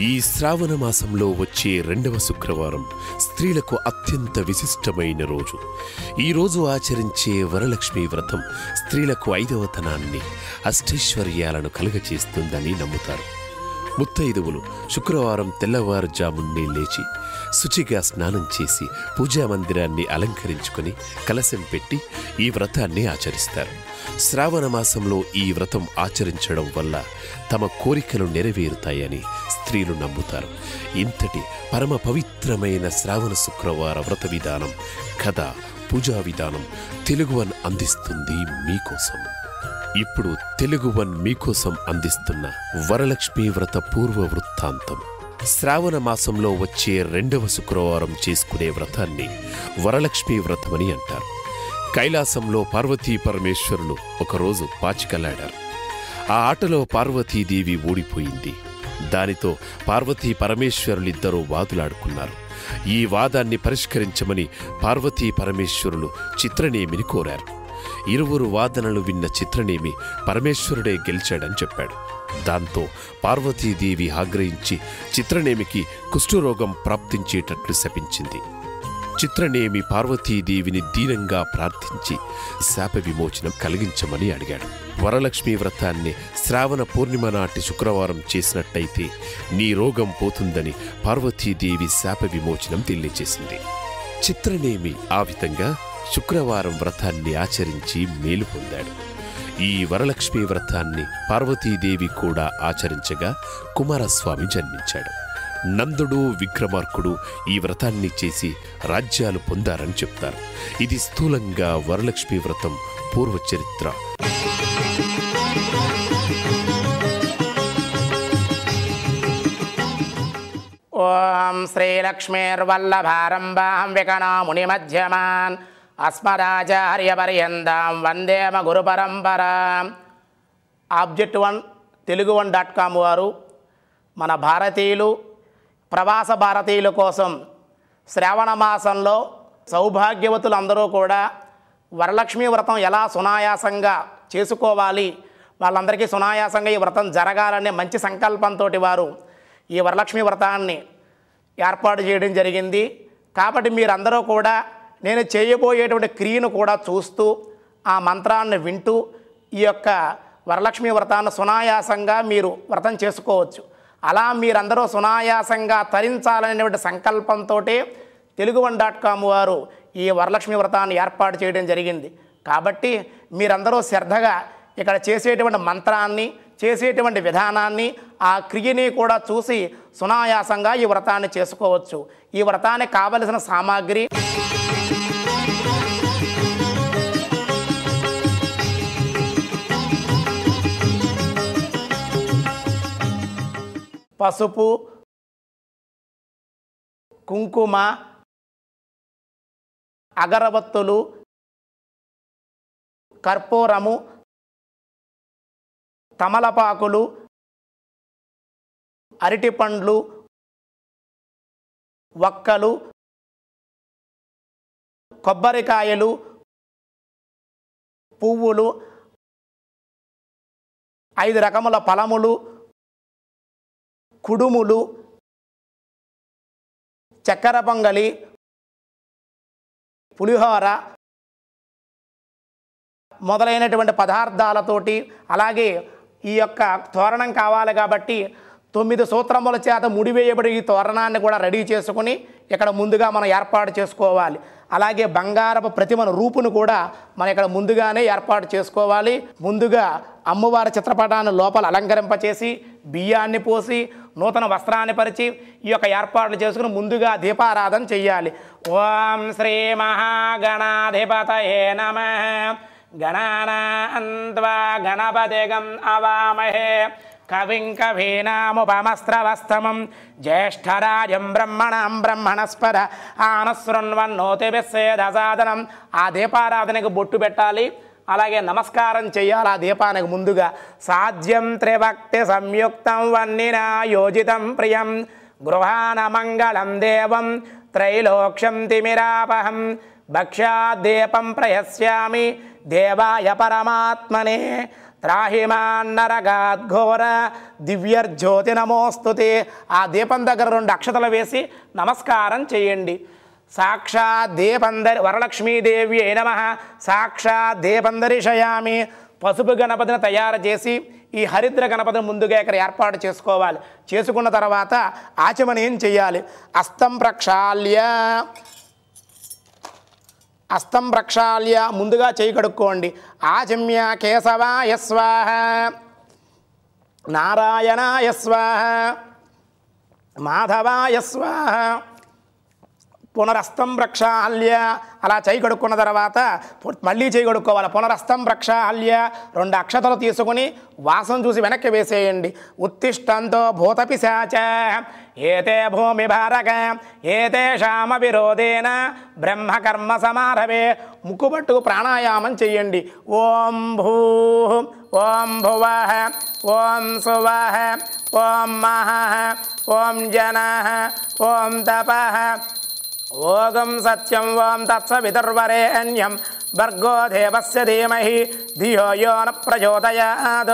ఈ శ్రావణ మాసంలో వచ్చే రెండవ శుక్రవారం స్త్రీలకు అత్యంత విశిష్టమైన రోజు ఈ రోజు ఆచరించే వరలక్ష్మి వ్రతం స్త్రీలకు ఐదవతనాన్ని అష్టైశ్వర్యాలను కలుగచేస్తుందని నమ్ముతారు ముత్తైదువులు శుక్రవారం తెల్లవారుజామున్నే లేచి శుచిగా స్నానం చేసి పూజా మందిరాన్ని అలంకరించుకొని కలశం పెట్టి ఈ వ్రతాన్ని ఆచరిస్తారు శ్రావణ మాసంలో ఈ వ్రతం ఆచరించడం వల్ల తమ కోరికలు నెరవేరుతాయని స్త్రీలు నమ్ముతారు ఇంతటి పరమ పవిత్రమైన శ్రావణ శుక్రవార వ్రత విధానం కథ పూజా విధానం తెలుగువన్ అందిస్తుంది మీకోసం ఇప్పుడు తెలుగు వన్ మీకోసం అందిస్తున్న వరలక్ష్మి వ్రత పూర్వ వృత్తాంతం శ్రావణ మాసంలో వచ్చే రెండవ శుక్రవారం చేసుకునే వ్రతాన్ని వరలక్ష్మి వ్రతమని అంటారు కైలాసంలో పార్వతీ పరమేశ్వరులు ఒకరోజు పాచికలాడారు ఆ ఆటలో పార్వతీదేవి ఓడిపోయింది దానితో పార్వతీ పరమేశ్వరులిద్దరూ వాదులాడుకున్నారు ఈ వాదాన్ని పరిష్కరించమని పార్వతీ పరమేశ్వరులు చిత్రనేమిని కోరారు ఇరువురు వాదనలు విన్న చిత్రనేమి పరమేశ్వరుడే గెలిచాడని చెప్పాడు దాంతో పార్వతీదేవి ఆగ్రహించి చిత్రనేమికి కుష్ఠరోగం ప్రాప్తించేటట్లు శపించింది చిత్రనేమి పార్వతీదేవిని దీనంగా ప్రార్థించి శాప విమోచనం కలిగించమని అడిగాడు వరలక్ష్మి వ్రతాన్ని శ్రావణ పూర్ణిమ నాటి శుక్రవారం చేసినట్టయితే నీ రోగం పోతుందని పార్వతీదేవి శాప విమోచనం తెలియచేసింది చిత్రనేమి ఆ విధంగా శుక్రవారం వ్రతాన్ని ఆచరించి మేలు పొందాడు ఈ వరలక్ష్మి వ్రతాన్ని పార్వతీదేవి కూడా ఆచరించగా కుమారస్వామి జన్మించాడు నందుడు విక్రమార్కుడు ఈ వ్రతాన్ని చేసి రాజ్యాలు పొందారని చెప్తారు ఇది స్థూలంగా వరలక్ష్మి వ్రతం పూర్వ చరిత్ర ఓం శ్రీలక్ష్మీర్వల్లభారంభాం వికణామునిమధ్యమాన్ అస్మదాచార్యపర్యంతం వందేమ గురు పరంపరాం object one Telugu one dot com వారు మన భారతీయులు ప్రవాస భారతీయుల కోసం శ్రావణ మాసంలో సౌభాగ్యవతులందరూ కూడా వరలక్ష్మి వ్రతం ఎలా సునాయాసంగా చేసుకోవాలి వాళ్ళందరికీ సునాయాసంగా ఈ వ్రతం జరగాలనే మంచి సంకల్పంతో వారు ఈ వరలక్ష్మి వ్రతాన్ని ఏర్పాటు చేయడం జరిగింది కాబట్టి మీరందరూ కూడా నేను చేయబోయేటువంటి క్రియను కూడా చూస్తూ ఆ మంత్రాన్ని వింటూ ఈ యొక్క వరలక్ష్మి వ్రతాన్ని సునాయాసంగా మీరు వ్రతం చేసుకోవచ్చు అలా మీరందరూ సునాయాసంగా తరించాలనేటువంటి సంకల్పంతో తెలుగు వన్ డాట్ కామ్ వారు ఈ వరలక్ష్మి వ్రతాన్ని ఏర్పాటు చేయడం జరిగింది కాబట్టి మీరందరూ శ్రద్ధగా ఇక్కడ చేసేటువంటి మంత్రాన్ని చేసేటువంటి విధానాన్ని ఆ క్రియని కూడా చూసి సునాయాసంగా ఈ వ్రతాన్ని చేసుకోవచ్చు ఈ వ్రతానికి కావలసిన సామాగ్రి పసుపు కుంకుమ అగరబత్తులు కర్పూరము తమలపాకులు అరటిపండ్లు వక్కలు కొబ్బరికాయలు పువ్వులు ఐదు రకముల ఫలములు కుడుములు చక్కెర పొంగలి పులిహోర మొదలైనటువంటి పదార్థాలతోటి అలాగే ఈ యొక్క తోరణం కావాలి కాబట్టి తొమ్మిది సూత్రముల చేత ముడివేయబడి ఈ తోరణాన్ని కూడా రెడీ చేసుకుని ఇక్కడ ముందుగా మనం ఏర్పాటు చేసుకోవాలి అలాగే బంగారపు ప్రతిమన రూపును కూడా మనం ఇక్కడ ముందుగానే ఏర్పాటు చేసుకోవాలి ముందుగా అమ్మవారి చిత్రపటాన్ని లోపల అలంకరింపచేసి బియ్యాన్ని పోసి నూతన వస్త్రాన్ని పరిచి ఈ యొక్క ఏర్పాట్లు చేసుకుని ముందుగా దీపారాధన చెయ్యాలి ఓం శ్రీ మహాగణాధిపతయే నమ గణానాన్వా గణపతిగం అవామహే కవిం కవీనాముపమస్త్రవస్తమం జ్యేష్ఠరాజం బ్రహ్మణం బ్రహ్మణస్పద ఆనశృణ్వన్నోతిభిస్సేదసాదనం ఆ దీపారాధనకు బొట్టు పెట్టాలి అలాగే నమస్కారం చేయాలి ఆ దీపానికి ముందుగా సాధ్యం త్రిభక్తి సంయుక్తం వన్నినా యోజితం ప్రియం గృహాన మంగళం దేవం త్రైలోక్యం తిమిరాపహం భక్ష్యాద్దీపం ప్రయస్యామి దేవాయ పరమాత్మనే త్రాహిమాన్నరగాద్ఘోర దివ్యర్జ్యోతి నమోస్తుతే ఆ దీపం దగ్గర రెండు అక్షతలు వేసి నమస్కారం చేయండి సాక్షాత్ దీపందరి వరలక్ష్మీదేవి అయిన నమ సాక్షాత్ దీపందరిషయామి పసుపు గణపతిని తయారు చేసి ఈ హరిద్ర గణపతిని ముందుగా ఇక్కడ ఏర్పాటు చేసుకోవాలి చేసుకున్న తర్వాత ఆచమనీయం చేయాలి అస్తం ప్రక్షాళ్య అస్తం ప్రక్షాళ్య ముందుగా చేయి కడుక్కోండి ఆచమ్య కేశవాయ స్వాహ నారాయణాయ స్వాహ మాధవాయ స్వాహ పునరస్తం ప్రక్షాళ్య అలా చేయి కడుక్కున్న తర్వాత పు- మళ్ళీ చేయి కడుక్కోవాలి పునరస్తం ప్రక్షాళ్య రెండు అక్షతలు తీసుకుని వాసన చూసి వెనక్కి వేసేయండి ఉత్తిష్టంతో భూతపిశాచ ఏతే భూమి భారక ఏతేషామ విరోధేన బ్రహ్మకర్మ సమారభే ముక్కుబట్టు ప్రాణాయామం చెయ్యండి ఓం భూ ఓం భువ ఓం సువ ఓం మహ ఓం జన ఓం తప ఓగం సత్యం ఓం తత్సవితుర్వరేణ్యం భర్గో దేవస్య ధీమహి ధియో యో న ప్రచోదయాద్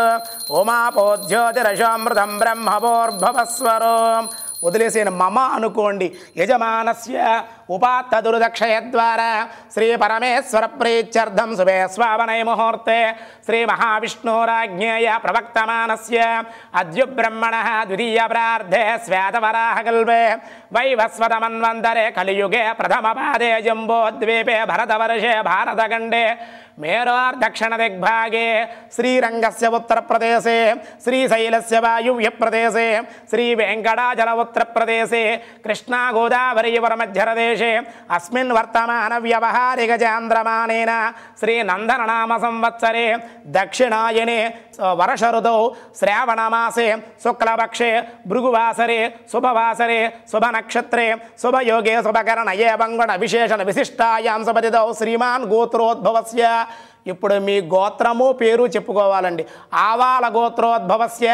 ఉమాపోజ్యోతిరశోమృతం బ్రహ్మభోర్భవస్వరో వదిలేసిన మమ అనుకోండి యజమానస్య ఉపాత్తదురుదక్షయ ద్వారా శ్రీ పరమేశ్వర ప్రీత్యర్థం శుభే స్వావనై ముహూర్తే శ్రీ మహావిష్ణోరాజ్ఞేయ ప్రవక్తమానస్య అద్యు బ్రహ్మణ ద్వితీయ ప్రార్థే శ్వేతవరాహకల్పే వైవస్వతమన్వంతరే కలియుగే ప్రథమ పాదే జంబోద్వీపే భరతవర్షే భారతఖండే మేరోర్దక్షిణ దిగ్భాగే శ్రీరంగస్య ఉత్తరప్రదేశే శ్రీశైలస్య వాయువ్యప్రదేశే శ్రీవేంకటాచల ఉత్తరప్రదేశే కృష్ణా గోదావరీవరమధ్యరదేశే అస్మిన్ వర్తమాన వ్యవహారిక చాంద్రమానేన శ్రీనందననామ సంవత్సరే దక్షిణాయనే వర్ష ఋతౌ శ్రావణమాసే శుక్లపక్షే భృగువాసరే శుభవాసరే శుభనక్షత్రే శుభయోగే శుభకరణయే వంగుణ విశేషణ విశిష్టాయాం సపతిదౌ శ్రీమాన్ గోత్రోద్భవస్య ఇప్పుడు మీ గోత్రము పేరు చెప్పుకోవాలండి ఆవాల గోత్రోద్భవస్య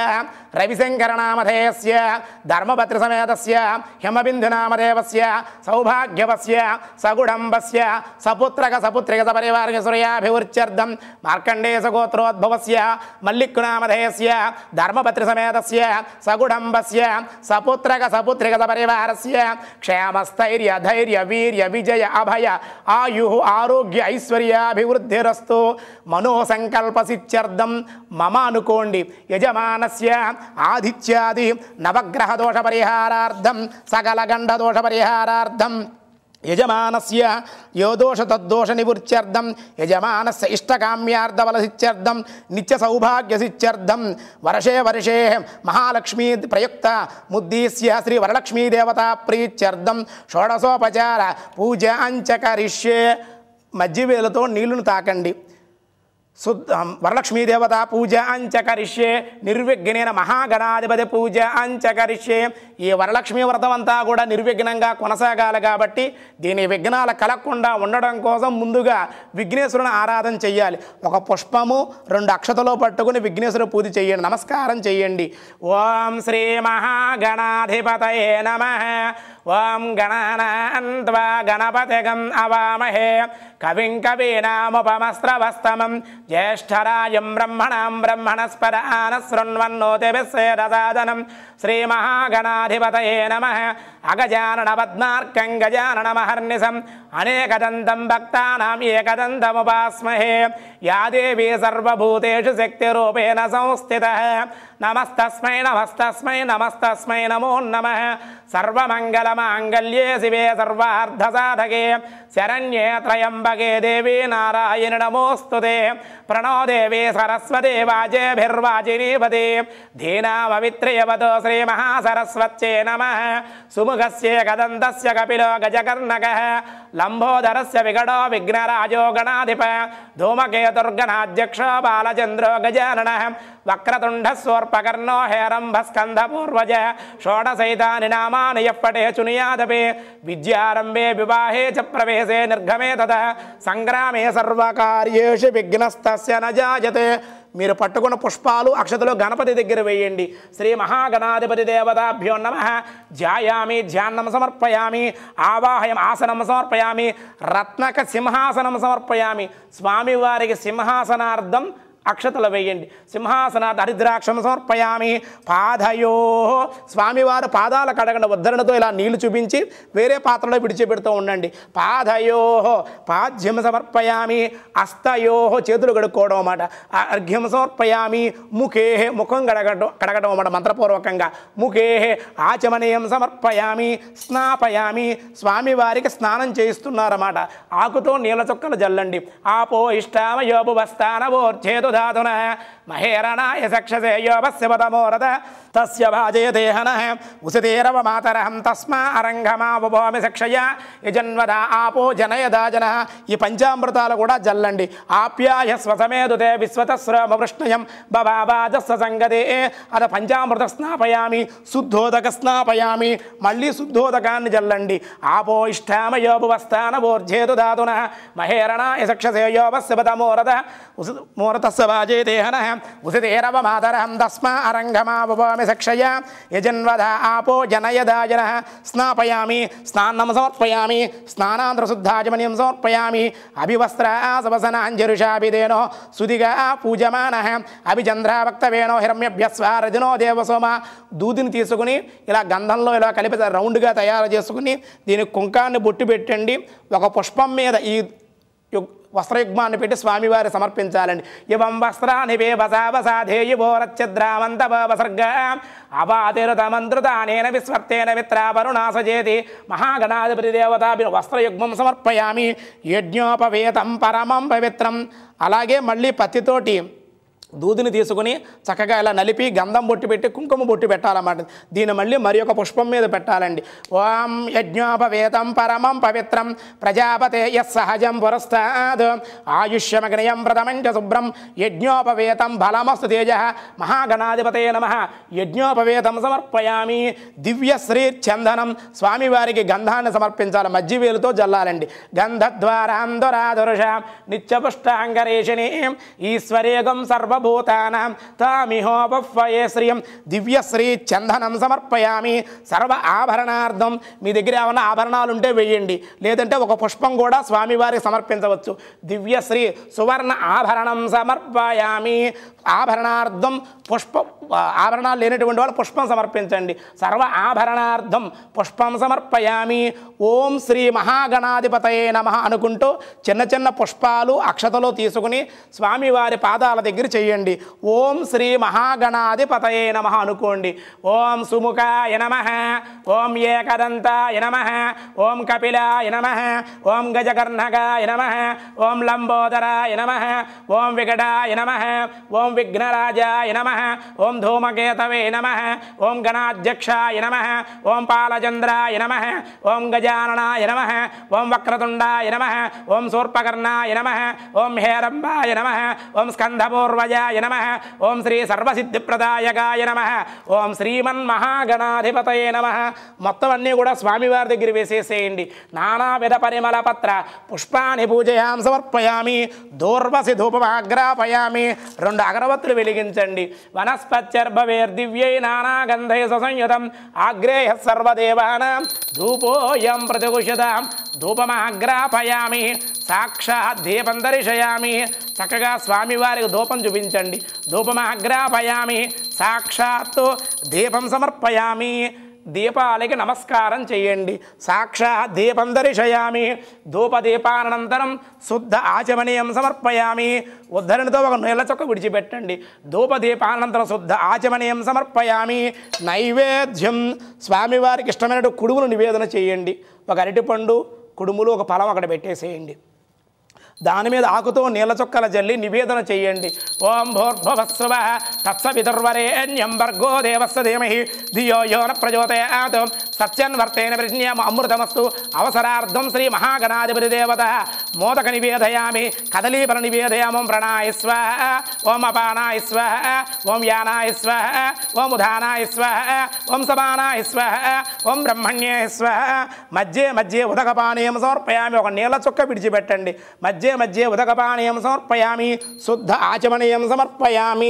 రవిశంకరనామధేయస్య ధర్మభద్ర సమేతస్య హిమబిందునామదేవస్య సౌభాగ్యవస్య సగుడంబస్య సపుత్రక సపుత్రిక సపరివార్య సూర్యాభివృత్యర్థం మార్కండేశ గోత్రోద్భవస్య మల్లిక్కునామధేయస్య ధర్మభద్ర సమేతస్య సగుడంబస్య సపుత్రక సపుత్రిక సపరివారస్య క్షేమస్థైర్య ధైర్య వీర్య విజయ అభయ ఆయు ఆరోగ్య ఐశ్వర్యాభివృద్ధిరస్తు మనోసంకల్పసిత్యర్థం మమ అనుకోండి యజమానస్య ఆదిత్యాది నవగ్రహ దోష పరిహారార్థం సకల గండ దోష పరిహారార్థం యజమానస్య యో దోష తద్దోష నివృత్యర్థం యజమానస్య ఇష్టకామ్యార్థబలసిత్యర్థం నిత్య సౌభాగ్యసిత్యర్థం వర్షే వర్షే మహాలక్ష్మీ ప్రయుక్త ముద్దీస్య శ్రీ వరలక్ష్మీ దేవతా ప్రీత్యర్థం షోడశోపచార పూజ అంచకరిష్యే మజ్జివేలతో నీళ్లను తాకండి శుద్ధ వరలక్ష్మీ దేవత పూజ అంచకరిష్యే నిర్విఘ్నేన మహాగణాధిపతి పూజ అంచకరిష్యే ఈ వరలక్ష్మీ వ్రతం అంతా కూడా నిర్విఘ్నంగా కొనసాగాలి కాబట్టి దీని విఘ్నాలు కలగకుండా ఉండడం కోసం ముందుగా విఘ్నేశ్వరుని ఆరాధన చెయ్యాలి ఒక పుష్పము రెండు అక్షతలో పట్టుకుని విఘ్నేశ్వర పూజ చేయండి నమస్కారం చేయండి ఓం శ్రీ మహాగణాధిపతయే నమ ఓం గణానాన్వా గణపతిగం అవామహే కవిం కవీనాముపమస్రవస్తమం జ్యేష్ఠరాజం బ్రహ్మణాం బ్రహ్మణస్పర ఆనశృణ్వన్నోతిభిస్సేదసాదనం శ్రీమహాగణాధిపతయే నమ అగజానన పద్మార్కం గజాననమహర్నిశం అనేకదంతం భక్తానాం ఏకదంతముపాస్మహే యా దేవీ సర్వభూతేషు శక్తిరూపేణ సంస్థిత నమస్తస్మై నమస్తస్మై నమస్తస్మై నమో నమ సర్వమంగళమాంగళ్యే శివే సర్వార్ధసాధకే శరణ్యే త్రయంబకే దేవీ నారాయణ నమోస్తుతే ప్రణో దేవీ సరస్వతి వాజేభిర్వాజినీపదే ధీనామవిత్రయవతో శ్రీమహాసరస్వత్యే నమ సుముఖస్య కదంతస్య కపిలో గజకర్ణక లంబోదరస్య విగడో విఘ్నరాజో గణాధిప ధూమకేతుర్గణాధ్యక్షో బాలచంద్రో గజానన వక్రతుండ స్వర్పకర్ణో హేరంభస్కంధపూర్వజ షోడశైతాని నామాని యప్పటే చునియాదపే విద్యారంభే వివాహే చ ప్రవేశే నిర్గమే తద సంగ్రామే సర్వకార్యేషు విఘ్నస్తస్య న జాయతే మీరు పట్టుకున్న పుష్పాలు అక్షతలు గణపతి దగ్గర వేయండి శ్రీ మహాగణాధిపతి దేవతాభ్యో నమ ధ్యాయామి ధ్యానం సమర్పయామి ఆవాహయం ఆసనం సమర్పయామి రత్నక సింహాసనం సమర్పయామి స్వామివారికి సింహాసనార్థం అక్షతలు వేయండి సింహాసనాథ హరిద్రాక్షం సమర్పయామి పాదయో స్వామివారు పాదాల కడగండి ఉద్ధరణతో ఇలా నీళ్లు చూపించి వేరే పాత్రలో విడిచిపెడుతూ ఉండండి పాదయో పాద్యం సమర్పయామి అస్తయో చేతులు కడుక్కోవడం అన్నమాట అర్ఘ్యం సమర్పయామి ముఖే ముఖం కడగడం కడగడం అన్నమాట మంత్రపూర్వకంగా ముఖే ఆచమనీయం సమర్పయామి స్నాపయామి స్వామివారికి స్నానం చేయిస్తున్నారన్నమాట ఆకుతో నీళ్ళ చొక్కలు జల్లండి ఆపో ఇష్టామ యోపు వస్తానవోర్చేతు ధాతున మహేరణాయ సక్షసే యోపస్య పదమోరద తస్య భాజే దేహన ఉసితేరవ మాతరహం తస్మా అరంగమావభోమి సక్షయ యజన్వద ఆపో జనయదా జన ఈ పంచామృతాలు కూడా జల్లండి ఆప్యాయ స్వసమేదుతే విశ్వతశ్రమ వృష్ణయం బబాబాజస్వ సంగదే అద పంచామృత స్నాపయామి శుద్ధోదక స్నాపయామి మళ్ళీ శుద్ధోదకాన్ని జల్లండి ఆపో ఇష్టామయోపవస్థానవోర్జేతు ధాతున మహేరణాయ సక్షసే యోపస్య పదమోరద ఉసి మూరతస్య వాజే దేహన ఉసితేరవ మాతరహం తస్మా అరంగమావభోమి సక్షయ యజన్వద ఆపో జనయదాజన స్నాపయామి స్నాన్నం సమర్పయామి స్నానాంధ్రశుద్ధాచమనీయం సమర్పయామి అభివస్త్రాసవసనాంజరుషాభిదేనో సుదిగా పూజమాన అభిచంద్రాభక్తవేణో హిరణ్యభ్యస్వారజనో దేవసోమ దూదిని తీసుకుని ఇలా గంధంలో ఇలా కలిపి రౌండ్గా తయారు చేసుకుని దీనికి కుంకాన్ని బొట్టు పెట్టండి ఒక పుష్పం మీద ఈ యుగ్ వస్త్రయుగ్మాన్ని పెట్టి స్వామివారి సమర్పించాలండి ఇవం వస్త్రాని వేవసావసాధేయువోరచ్చద్రామంత వసర్గ అపాతిరుతమంత్రుతానేన విస్వర్తేన మిత్రాపరుణాసజేతి మహాగణాధిపతి దేవతాభి వస్త్రయుగ్మం సమర్పయామి యజ్ఞోపవేతం పరమం పవిత్రం అలాగే మళ్ళీ పత్తితోటి దూదిని తీసుకుని చక్కగా ఇలా నలిపి గంధం బొట్టు పెట్టి కుంకుమ బొట్టు పెట్టాలన్నమాట దీన్ని మళ్ళీ మరి ఒక పుష్పం మీద పెట్టాలండి ఓం యజ్ఞోపవేతం పరమం పవిత్రం ప్రజాపతే యస్ సహజం పురస్తాద్ ఆయుష్యమగ్నయం ప్రథమంచ శుభ్రం యజ్ఞోపవేతం బలమస్తు తేజ మహాగణాధిపతే నమ యజ్ఞోపవేతం సమర్పయామి దివ్యశ్రీ చందనం స్వామివారికి గంధాన్ని సమర్పించాలి మజ్జివేలుతో జల్లాలండి గంధద్వారాంధురాదురుష నిత్యపుష్టాంగరేషిణి ఈశ్వరేగం సర్వభూతానాం తామిహోపఫయే శ్రియం దివ్యశ్రీ చందనం సమర్పయామి సర్వ ఆభరణార్థం మీ దగ్గర ఏమైనా ఆభరణాలు ఉంటే వేయండి లేదంటే ఒక పుష్పం కూడా స్వామివారికి సమర్పించవచ్చు దివ్యశ్రీ సువర్ణ ఆభరణం సమర్పయామి ఆభరణార్థం పుష్ప ఆభరణాలు లేనటువంటి వాళ్ళు పుష్పం సమర్పించండి సర్వ ఆభరణార్థం పుష్పం సమర్పయామి ఓం శ్రీ మహాగణాధిపతయే నమ అనుకుంటూ చిన్న చిన్న పుష్పాలు అక్షతలు తీసుకుని స్వామివారి పాదాల దగ్గర చేయండి ఓం శ్రీ మహాగణాధిపతయే నమ అనుకోండి ఓం సుముఖాయ నమ ఓం ఏకదంతాయ నమ ఓం కపిలాయ నమ ఓం గజకర్ణకాయ నమ ఓం లంబోదరాయ నమ ఓం వికటాయ నమ ఓం విఘ్నరాజాయ నమ ఓం ధూమకేతవే నమ ఓం గణాధ్యక్షాయ నమ ఓం పాలచంద్రాయ నమ ఓం గజాననాయ నమ ఓం వక్రతుండాయ నమ ఓం శూర్పకర్ణాయ నమ ఓం హేరంబాయ నమ ఓం స్కంధపూర్వజాయ నమ ఓం శ్రీ సర్వసిద్ధిప్రదాయకాయ నమ ఓం శ్రీమన్మహాగణాధిపతయే నమ మొత్తం అన్నీ కూడా స్వామివారి దగ్గర వేసేసేయండి నానావిధ పరిమళ పత్ర పుష్పాన్ని పూజయాం సమర్పయామి దూర్వసి ధూపమాగ్రాపయామి రెండు అగరవత్తులు వెలిగించండి వనస్పత్యర్భవేర్దివ్యై నానాగంధై ససంయుతం ఆగ్రేయ సర్వదేవానాం ధూపోయం ప్రతికుషితాం ధూపమాగ్రాపయామి సాక్షాత్ దీపం దర్శయామి చక్కగా స్వామివారికి ధూపం చూపించండి ధూపమాగ్రాపయామి సాక్షాత్తు దీపం సమర్పయామి దీపాలకి నమస్కారం చేయండి సాక్షాత్ దీపం దర్శయామి ధూపదీపానంతరం శుద్ధ ఆచమనీయం సమర్పయామి ఉద్ధరణతో ఒక నీళ్ళ చొక్క విడిచిపెట్టండి ధూపదీపానంతరం శుద్ధ ఆచమనీయం సమర్పయామి నైవేద్యం స్వామివారికి ఇష్టమైన కుడుములు నివేదన చేయండి ఒక అరటిపండు కుడుములు ఒక ఫలం అక్కడ పెట్టేసేయండి దాని మీద ఆకుతో నీళ్ళ చొక్కల జల్లి నివేదన చేయండి ఓం భోర్భవస్వ తత్సవితుర్వరేణ్యం భర్గో దేవస్వ ధీమహి ధియో యోన ప్రచోదయాత్ సత్యన్వర్తేన ప్రజ్ఞామ అమృతమస్తు అవసరార్థం శ్రీ మహాగణాధిపతి దేవత మోదక నివేదయామి కదలీపర నివేదయామం ప్రణాయ స్వాహ ఓం అపానాయ స్వాహ ఓం యానాయ స్వాహ ఓం ఉదానాయ స్వాహ ఓం సమానాయ స్వాహ ఓం బ్రహ్మణ్యాయ స్వాహ మధ్య మధ్య ఉదకపానీయం సమర్పయామి ఒక నీళ్ళ చుక్క విడిచిపెట్టండి మధ్య మధ్య ఉదకపానీయం సమర్పయామి శుద్ధ ఆచమనీయం సమర్పయామి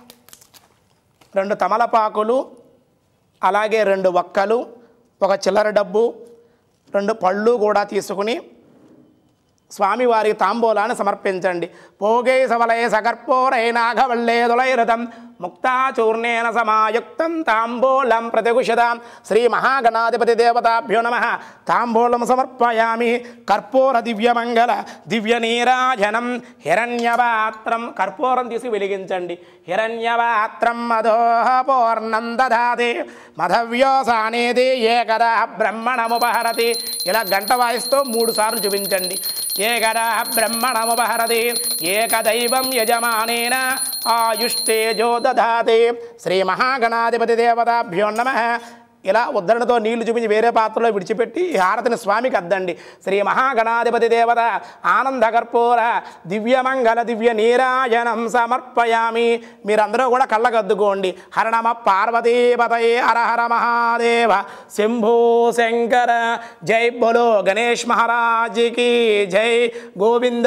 రెండు తమలపాకులు అలాగే రెండు వక్కలు ఒక చిల్లర డబ్బు రెండు పళ్ళు కూడా తీసుకుని స్వామివారికి తాంబూలాన్ని సమర్పించండి భోగే సవలయ సకర్పూరై నాగవల్లే దులైరథం ముక్తాచూర్ణేన సమాయుక్తం తాంబూలం ప్రతిగుషదాం శ్రీ మహాగణాధిపతి దేవతాభ్యో నమ తాంబూలం సమర్పయామి కర్పూర దివ్యమంగళ దివ్య నీరాజనం హిరణ్యపాత్రం కర్పూరం తీసి వెలిగించండి హిరణ్యపాత్రం మధోహ పూర్ణం దదాతి మధవ్యోసానేది ఏకదా బ్రహ్మణముపహరతి ఇలా గంట వాయిస్తూ మూడు సార్లు చూపించండి ఏకదా బ్రహ్మణముపహరతి ఏకదైవం యజమానేన ఆయుష్టేజో దధాతి శ్రీ మహాగణాధిపతి దేవతాభ్యో నమ ఇలా ఉద్ధరణతో నీళ్లు చూపించి వేరే పాత్రలో విడిచిపెట్టి ఈ హారతిని స్వామికి అద్దండి శ్రీ మహాగణాధిపతి దేవత ఆనంద కర్పూర దివ్యమంగళ దివ్య నీరాజనం సమర్పయామి మీరందరూ కూడా కళ్ళకద్దుకోండి హరణమ పార్వతీపతయే హరహర మహాదేవ శంభో శంకర జై బోలో గణేష్ మహారాజుకి జై గోవింద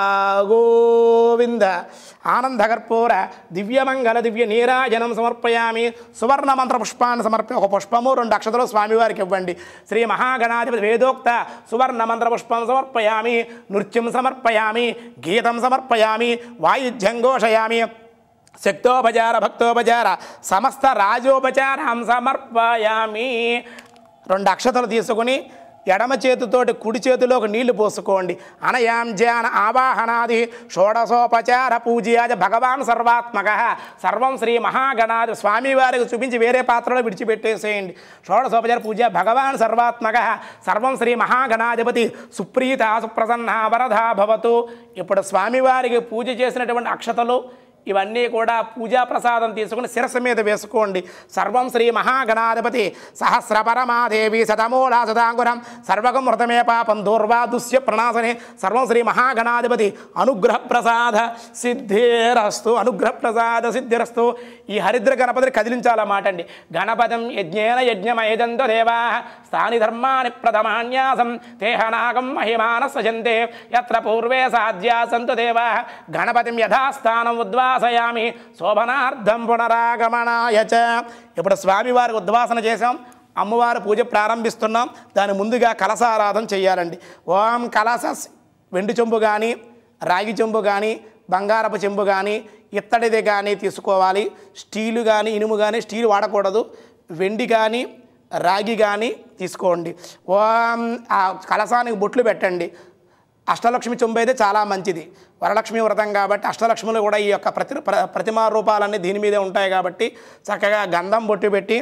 గోవింద ఆనంద కర్పూర దివ్యమంగళ దివ్య నీరాజనం సమర్పయామి సువర్ణ మంత్ర పుష్పాన్ని సమర్పి ఒక పుష్పము రెండు అక్షతలు స్వామివారికి ఇవ్వండి శ్రీ మహాగణాధిపతి వేదోక్త సువర్ణ మంత్ర పుష్పం సమర్పయామి నృత్యం సమర్పయామి గీతం సమర్పయామి వాయిద్యం ఘోషయామి శక్తోపచార భక్తోపచార సమస్త రాజోపచారం సమర్పయామి రెండు అక్షతలు తీసుకుని ఎడమ చేతితోటి కుడి చేతిలోకి నీళ్లు పోసుకోండి అనయాం జ్ఞాన ఆవాహనాది షోడశోపచార పూజయాజ భగవాన్ సర్వాత్మక సర్వం శ్రీ మహాగణాది స్వామివారికి చూపించి వేరే పాత్రలో విడిచిపెట్టేసేయండి షోడశోపచార పూజ భగవాన్ సర్వాత్మక సర్వం శ్రీ మహాగణాధిపతి సుప్రీత సుప్రసన్న వరధ భవతు ఇప్పుడు స్వామివారికి పూజ చేసినటువంటి అక్షతలు ఇవన్నీ కూడా పూజా ప్రసాదం తీసుకుని శిరస్సు మీద వేసుకోండి సర్వం శ్రీ మహాగణాధిపతి సహస్ర పరమాదేవి శతమూలా సదాంగురం సర్వగం మృతమే పాపం దూర్వా దుస్య ప్రణాశనే సర్వం శ్రీ మహాగణాధిపతి అనుగ్రహ ప్రసాద సిద్ధిరస్తు అనుగ్రహ ప్రసాద సిద్ధిరస్తు ఈ హరిద్ర గణపతిని కదిలించాలన్నమాట అండి గణపతం యజ్ఞేన యజ్ఞమయజంతో దేవా స్థాని ధర్మాని ప్రథమాన్యాసం తేహనాగం మహిమాన సజంతే యత్ర పూర్వే సాధ్యా సంతు దేవా గణపతిం యథాస్థానం ఉద్వాసయామి శోభనార్థం పునరాగమనాయ చ ఇప్పుడు స్వామివారికి ఉద్వాసన చేశాం అమ్మవారి పూజ ప్రారంభిస్తున్నాం దాని ముందుగా కలసారాధన చేయాలండి ఓం కలస వెండి చెంబు కానీ రాగి చెంబు కానీ బంగారపు చెంబు కానీ ఇత్తడిది కానీ తీసుకోవాలి స్టీలు కానీ ఇనుము కానీ స్టీల్ వాడకూడదు వెండి కానీ రాగి కానీ తీసుకోండి ఓం ఆ కలసానికి బొట్లు పెట్టండి అష్టలక్ష్మి చెంబు అయితే చాలా మంచిది వరలక్ష్మి వ్రతం కాబట్టి అష్టలక్ష్ములు కూడా ఈ యొక్క ప్రతి ప్ర ప్రతిమా రూపాలన్నీ దీని మీదే ఉంటాయి కాబట్టి చక్కగా గంధం బొట్టు పెట్టి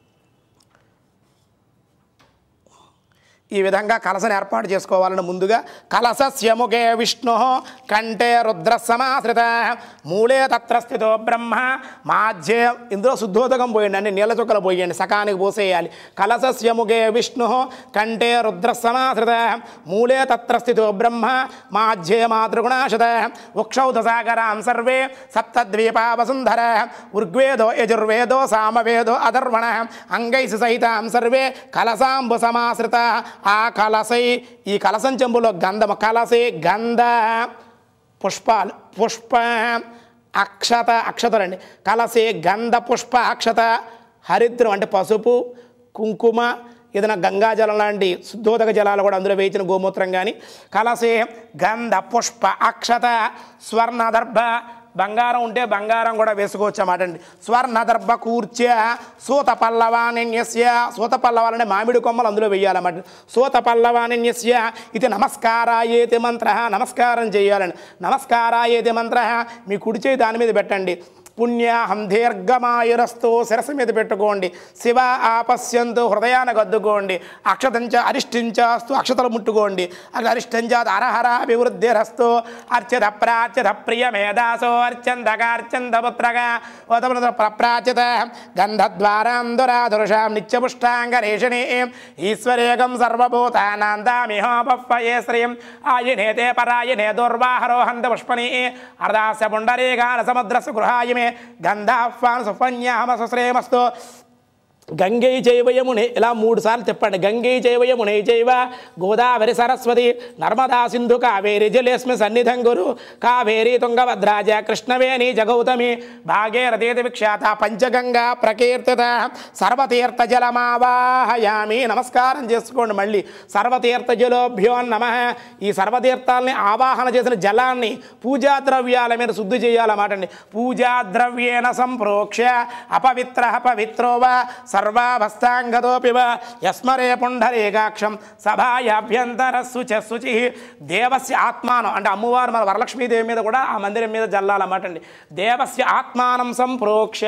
ఈ విధంగా కలసను ఏర్పాటు చేసుకోవాలని ముందుగా కలసస్యముఖే విష్ణు కంటే రుద్ర సమాశ్రిత మూలే తత్ర స్థితో బ్రహ్మ మాధ్యే ఇందులో శుద్ధోదకం పోయండి అన్ని నీళ్ళ చుక్కలు పోయండి సకానికి పోసేయాలి కలసస్యముఖే విష్ణు కంటే రుద్ర సమాశ్రిత మూలే తత్ర స్థితో బ్రహ్మ మాధ్యే మాతృగుణాశత ఉక్షౌ దశాకరాం సర్వే సప్తద్వీపా వసుంధర ఉర్గ్వేదో యజుర్వేదో సామవేదో అధర్వణ అంగైసి సహితాం సర్వే కలసాంబు సమాశ్రిత ఆ కలసై ఈ కలసం చెంబులో గంధము కలసే గంధ పుష్పాలు పుష్ప అక్షత అక్షతలండి కలసే గంధ పుష్ప అక్షత హరిద్రం అంటే పసుపు కుంకుమ ఏదైనా గంగాజలం లాంటి శుద్ధోదక జలాలు కూడా అందులో వేయించిన గోమూత్రం కానీ కలసే గంధ పుష్ప అక్షత స్వర్ణదర్భ బంగారం ఉంటే బంగారం కూడా వేసుకోవచ్చు అన్నమాట అండి స్వర్ణదర్భ కూర్చ సూత పల్లవానిన్యస్య సూత పల్లవాలంటే మామిడి కొమ్మలు అందులో వేయాలన్నమాట సూత పల్లవానిన్యస్య ఇది నమస్కారాయేతి మంత్ర నమస్కారం చేయాలండి నమస్కారాయేతి మంత్ర మీ కుడి చేయి దాని మీద పెట్టండి పుణ్యాహం దీర్ఘమాయురస్తు శిరస్సు మీద పెట్టుకోండి శివ ఆపశ్యంతు హృదయాన గద్దుకోండి అక్షతంచ అరిష్టించాస్తు అక్షతలు ముట్టుకోండి అక్కడ అరిష్టంచాత్ అరహర అభివృద్ధిరస్తు అర్చిత ప్రాచ్యత ప్రియ మేధాసో అర్చందకార్చంద పుత్రగా ప్రప్రాచ్యత గంధద్వారాం దురాదురుషాం నిత్యపుష్టాంగరేషణి ఈశ్వరేగం సర్వభూతానాందామిహోపయే శ్రీం ఆయినేతే పరాయనే దుర్వాహరోహంత పుష్పని అర్ధాస్య పుండరీగాన సముద్రస్సు గృహాయ మే గంధాహ్వాన సుపన్యామ సుశ్రేమస్తు గంగై చైవయమునే ఇలా మూడు సార్లు చెప్పండి గంగై చైవయమునే చైవ గోదావరి సరస్వతి నర్మదా సింధు కావేరి జలేస్మి సన్నిధం గురు కావేరి తుంగభద్రాజ కృష్ణవేణి జగౌతమి భాగీరథీతి విఖ్యాత పంచగంగా ప్రకీర్తిత సర్వతీర్థ జలమావాహయామి నమస్కారం చేసుకోండి మళ్ళీ సర్వతీర్థ జలోభ్యో నమ ఈ సర్వతీర్థాలని ఆవాహన చేసిన జలాన్ని పూజా ద్రవ్యాల మీద శుద్ధి చేయాలన్నమాట అండి పూజా ద్రవ్యేన సంప్రోక్ష అపవిత్ర పవిత్రో వా సర్వాభస్తాంగతోపి వా యస్మరే పుండరీకాక్షం సభాయాభ్యంతర శుచ శుచి దేవస్య ఆత్మానం అంటే అమ్మవారు మన వరలక్ష్మీదేవి మీద కూడా ఆ మందిరం మీద జల్లాలన్నమాట అండి దేవస్య ఆత్మానం సంప్రోక్ష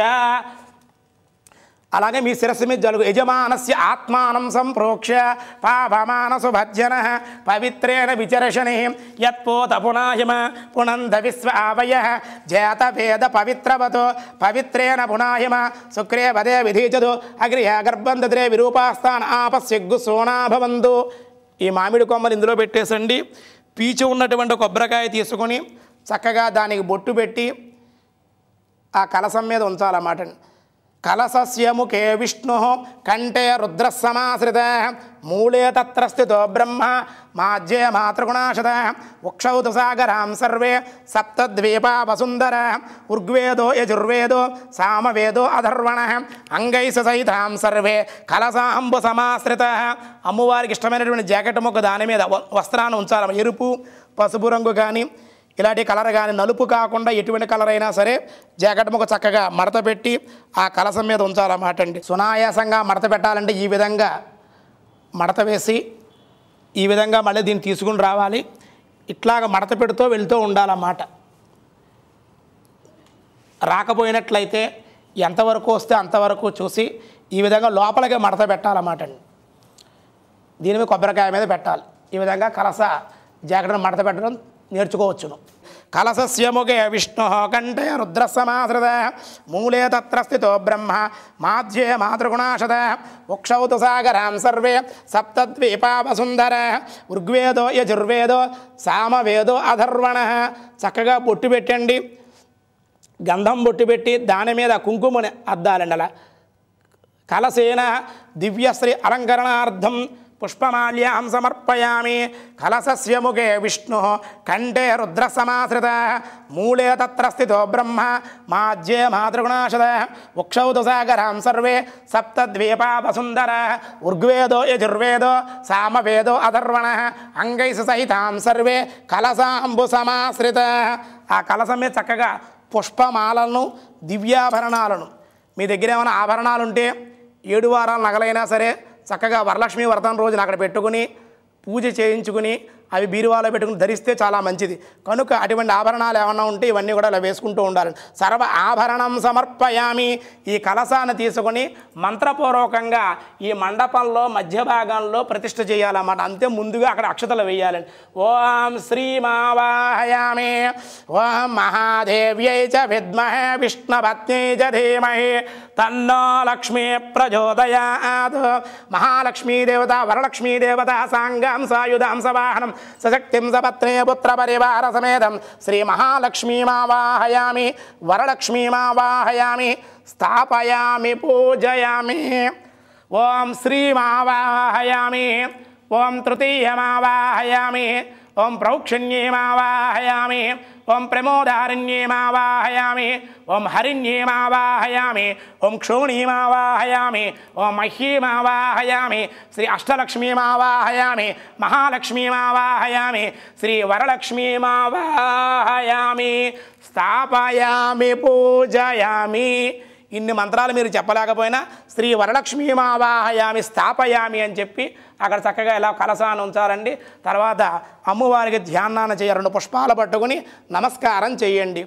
అలాగే మీ శిరస్సు మీద జలుగు యజమానస్య ఆత్మానం సంప్రోక్ష పాపమానసు భజ్జన పవిత్రేణ విచర్షణి యత్పోత పునాహిమ పునంద విశ్వ ఆవయ జాత వేద పవిత్రవతో పవిత్రేణ పునాహిమ శుక్రే పదే విధీచదు అగ్రియ గర్భం దద్రే విరూపాస్థాన ఆపస్యగ్గు సోనా భవంతు ఈ మామిడి కొమ్మలు ఇందులో పెట్టేసండి పీచు ఉన్నటువంటి కొబ్బరికాయ తీసుకొని చక్కగా దానికి బొట్టు పెట్టి ఆ కలసం మీద ఉంచాలన్నమాట కలసస్య ముఖే విష్ణు కంఠే రుద్ర సమాశ్రిత మూలే తత్ర స్థితో బ్రహ్మ మాధ్యే మాతృగుణాశత ఉక్షౌతు సాగరాం సర్వే సప్తద్వీపా వసుందర ఉర్గ్వేదో యజుర్వేదో సామవేదో అధర్వణ అంగైస సహితాం సర్వే కలసాంబు సమాశ్రిత అమ్మవారికి ఇష్టమైనటువంటి జాకెట్ మొక్క దాని మీద వ- వస్త్రాన్ని ఉంచాలి ఎరుపు పసుపు రంగు కానీ ఇలాంటి కలర్ కానీ నలుపు కాకుండా ఎటువంటి కలర్ అయినా సరే జాకెట్ ముక్క చక్కగా మడత పెట్టి ఆ కలసం మీద ఉంచాలన్నమాట అండి సునాయాసంగా మడత పెట్టాలంటే ఈ విధంగా మడత వేసి ఈ విధంగా మళ్ళీ దీన్ని తీసుకుని రావాలి ఇట్లాగ మడత పెడుతూ వెళ్తూ ఉండాలన్నమాట రాకపోయినట్లయితే ఎంతవరకు వస్తే అంతవరకు చూసి ఈ విధంగా లోపలికి మడత పెట్టాలన్నమాట అండి దీని మీద కొబ్బరికాయ మీద పెట్టాలి ఈ విధంగా కలస జాగ్రత్త మడత పెట్టడం నేర్చుకోవచ్చును కలసస్య ముఖే విష్ణు కంఠే రుద్ర సమాశ్రిత మూలే తత్ర స్థితో బ్రహ్మ మాధ్యే మాతృగుణాశత ఉక్షౌతు సాగరాం సర్వే సప్తద్వీపా వసుంధర ఋగ్వేదో యజుర్వేదో సామవేదో అధర్వణ చక్కగా బొట్టు పెట్టండి గంధం బొట్టు పెట్టి దాని మీద కుంకుమని అద్దాలండి అలా కలసేన దివ్యశ్రీ అలంకరణార్థం పుష్పమాల్యాం సమర్పయామి కలసస్య ముఖే విష్ణు కంఠే రుద్ర సమాశ్రిత మూలే తత్ర స్థితో బ్రహ్మ మాధ్యే మాతృగుణాశత ఉక్షౌతు సాగరాం సర్వే సప్తద్వీపా వసుందర ఉర్గ్వేదో యజుర్వేదో సామవేదో అధర్వణ అంగైస సహితాం సర్వే కలసాంబు సమాశ్రిత ఆ కలసం మీద చక్కగా పుష్పమాలను దివ్యాభరణాలను మీ దగ్గర ఏమైనా ఆభరణాలు ఉంటే ఏడు వారాల నగలైనా సరే చక్కగా వరలక్ష్మి వ్రతం రోజున అక్కడ పెట్టుకుని పూజ చేయించుకుని అవి బీరువాలో పెట్టుకుని ధరిస్తే చాలా మంచిది కనుక అటువంటి ఆభరణాలు ఏమన్నా ఉంటే ఇవన్నీ కూడా ఇలా వేసుకుంటూ ఉండాలి సర్వ ఆభరణం సమర్పయామి ఈ కలసాన్ని తీసుకొని మంత్రపూర్వకంగా ఈ మండపంలో మధ్య భాగంలో ప్రతిష్ఠ చేయాలన్నమాట అంతే ముందుగా అక్కడ అక్షతలు వేయాలండి ఓం శ్రీమావాహయామి ఓం మహాదేవ్యై చ విద్మహే విష్ణుపత్న్యై చ ధీమహి తన్నో లక్ష్మీ ప్రచోదయాత్ మహాలక్ష్మీ దేవత వరలక్ష్మీ దేవత సాంగాం సాయుధాం సవాహనం సశక్తిం సపత్నే పుత్ర పరివార సమేతం శ్రీ మహాలక్ష్మీమావాహయామి వరలక్ష్మీమావాహయామి స్థాపయామి పూజయామి ఓం శ్రీమావాహయామి ఓం తృతీయమావాహయామి ఓం ప్రౌక్షణ్యమావాహయామి ఓం ప్రమోదారణ్యమావాహయామి ఓం హరిణ్యమావాహయామి ఓం క్షోణీమావాహయామి ఓం మహ్యమావాహయామి శ్రీ అష్టలక్ష్మీమావాహయామి మహాలక్ష్మీమావాహయామి శ్రీ వరలక్ష్మీమావాహయామి స్థాపయామి పూజయామి ఇన్ని మంత్రాలు మీరు చెప్పలేకపోయినా శ్రీ వరలక్ష్మీ మావాహయామి స్థాపయామి అని చెప్పి అక్కడ చక్కగా ఇలా కలసాన్ని ఉంచాలండి తర్వాత అమ్మవారికి ధ్యానాన్ని చేయ రెండు పుష్పాలు పట్టుకుని నమస్కారం చేయండి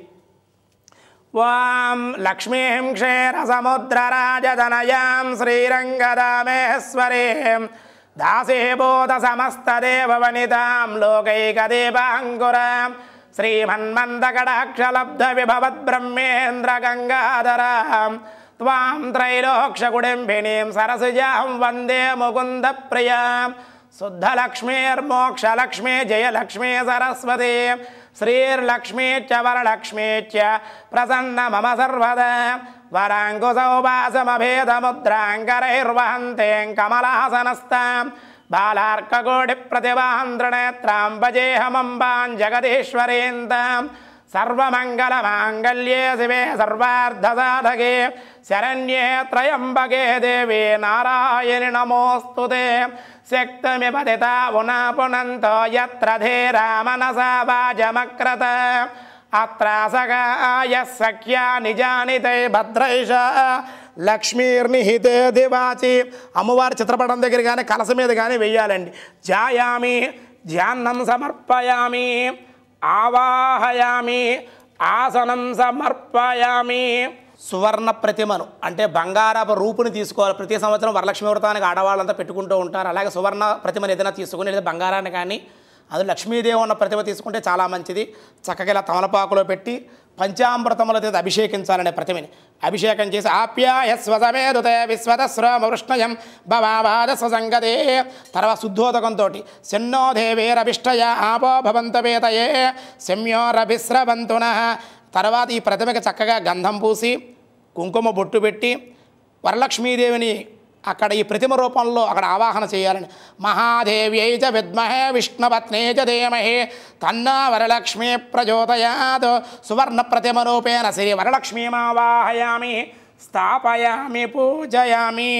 వాం లక్ష్మీం క్షీరసముద్రరాజతనయాం శ్రీరంగదామేశ్వరీం దాసీభూత సమస్తదేవ వనితాం లోకైకదీపాంకురాం శ్రీమన్మందకటాక్షలబ్ధ విభవద్ బ్రహ్మేంద్ర గంగాధరాం త్వాం త్రైలోక్షకుడింభినీం సరసిజాం వందే ముకుంద ప్రియాం శుద్ధలక్ష్మీర్మోక్షలక్ష్మీ జయలక్ష్మీ సరస్వతీ శ్రీర్లక్ష్మీ చ వరలక్ష్మీ చ ప్రసన్న మమ సర్వదా వరాంకుశౌపాసమభేదముద్రాంకరైర్వహంతేం కమలాసనస్తాం బాలార్కకోటి ప్రతిభాంధ్రనేత్రాం భజేహమంబాం జగదీశ్వరేందాం సర్వమంగళమాంగళ్యే శివే సర్వార్ధసాధకే శరణ్యే త్రయంబకే దేవే నారాయణి నమోస్తుతే శక్తిమిపతిత పునః పునంతో యత్ర ధీరా మనసా వాజమక్రత అత్రాసగాయ సఖ్యా నిజానితే భద్రైష లక్ష్మీర్నిహితే దివాచి అమ్మవారి చిత్రపటం దగ్గర కానీ కలస మీద కానీ వెయ్యాలండి జాయామి ధ్యానం సమర్పయామి ఆవాహయామి ఆసనం సమర్పయామి సువర్ణ ప్రతిమను అంటే బంగారపు రూపుని తీసుకోవాలి ప్రతి సంవత్సరం వరలక్ష్మి వ్రతానికి ఆడవాళ్ళంతా పెట్టుకుంటూ ఉంటారు అలాగే సువర్ణ ప్రతిమను ఏదైనా తీసుకుని లేదా బంగారాన్ని కానీ అది లక్ష్మీదేవి ఉన్న ప్రతిమ తీసుకుంటే చాలా మంచిది చక్కగా ఇలా తమలపాకులో పెట్టి పంచామృతములతో అభిషేకించాలనే ప్రతిమని అభిషేకం చేసి ఆప్యాయ స్వసమేదుతే విశ్వతశ్రమవృష్ణయం భవాబాధ స్వసంగతే తర్వాత శుద్ధోదకంతో శన్నో దేవేరభిష్టయ ఆపో భవంతవేతయే శమ్యోరభిస్రవంతున తర్వాత ఈ ప్రతిమకి చక్కగా గంధం పూసి కుంకుమ బొట్టు పెట్టి వరలక్ష్మీదేవిని అక్కడ ఈ ప్రతిమ రూపంలో అక్కడ ఆవాహన చేయాలని మహాదేవ్యై చ విద్మహే విష్ణుపత్నే చ ధీమహే తన్నా వరలక్ష్మీ ప్రచోదయాత్ సువర్ణ ప్రతిమ రూపేణ శ్రీ వరలక్ష్మీమావాహయామి స్థాపయామి పూజయామి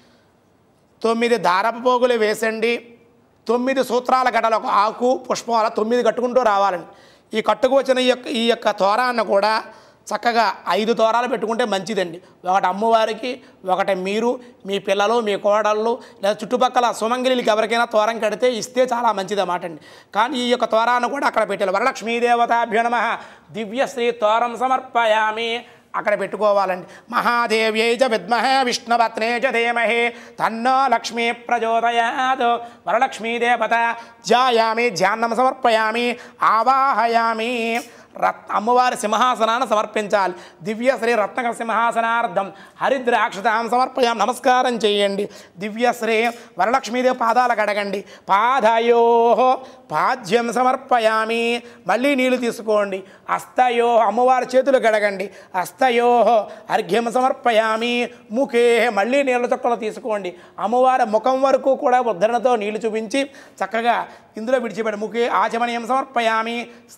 తొమ్మిది దారపు పోగులు వేసండి తొమ్మిది సూత్రాల గడలు ఒక ఆకు పుష్పం అలా తొమ్మిది కట్టుకుంటూ రావాలండి ఈ కట్టుకు వచ్చిన ఈ యొక్క ఈ యొక్క తోరాన్ని కూడా చక్కగా ఐదు తోరాలు పెట్టుకుంటే మంచిదండి ఒకటి అమ్మవారికి ఒకటి మీరు మీ పిల్లలు మీ కోడళ్ళు లేదా చుట్టుపక్కల సుమంగిలికి ఎవరికైనా తోరం కడితే ఇస్తే చాలా మంచిది అన్నమాట అండి కానీ ఈ యొక్క తోరాన్ని కూడా అక్కడ పెట్టాలి వరలక్ష్మీదేవతాభ్యో నమ దివ్యశ్రీ తోరం సమర్పయామి అక్కడ పెట్టుకోవాలండి మహాదేవ్యై చ విద్మహే విష్ణుపత్నే చ ధీమహి తన్నో లక్ష్మీ ప్రచోదయాత్ వరలక్ష్మీదేవత ధ్యాయామి ధ్యానం సమర్పయామి ఆవాహయామి రత్ అమ్మవారి సింహాసనాన్ని సమర్పించాలి దివ్యశ్రీ రత్నక సింహాసనార్థం హరిద్రాక్షతాం సమర్పయాం నమస్కారం చేయండి దివ్యశ్రీ వరలక్ష్మీదేవి పాదాలు కడగండి పాదయో పాద్యం సమర్పయామి మళ్ళీ నీళ్లు తీసుకోండి అస్తయో అమ్మవారి చేతులు కడగండి అస్తయో అర్ఘ్యం సమర్పయామి ముఖే మళ్ళీ నీళ్ళ చుక్కలు తీసుకోండి అమ్మవారి ముఖం వరకు కూడా ఉద్ధరణతో నీళ్లు చూపించి చక్కగా ఇందులో విడిచిపెట్టి ముఖే ఆచమనీయం సమర్పయామి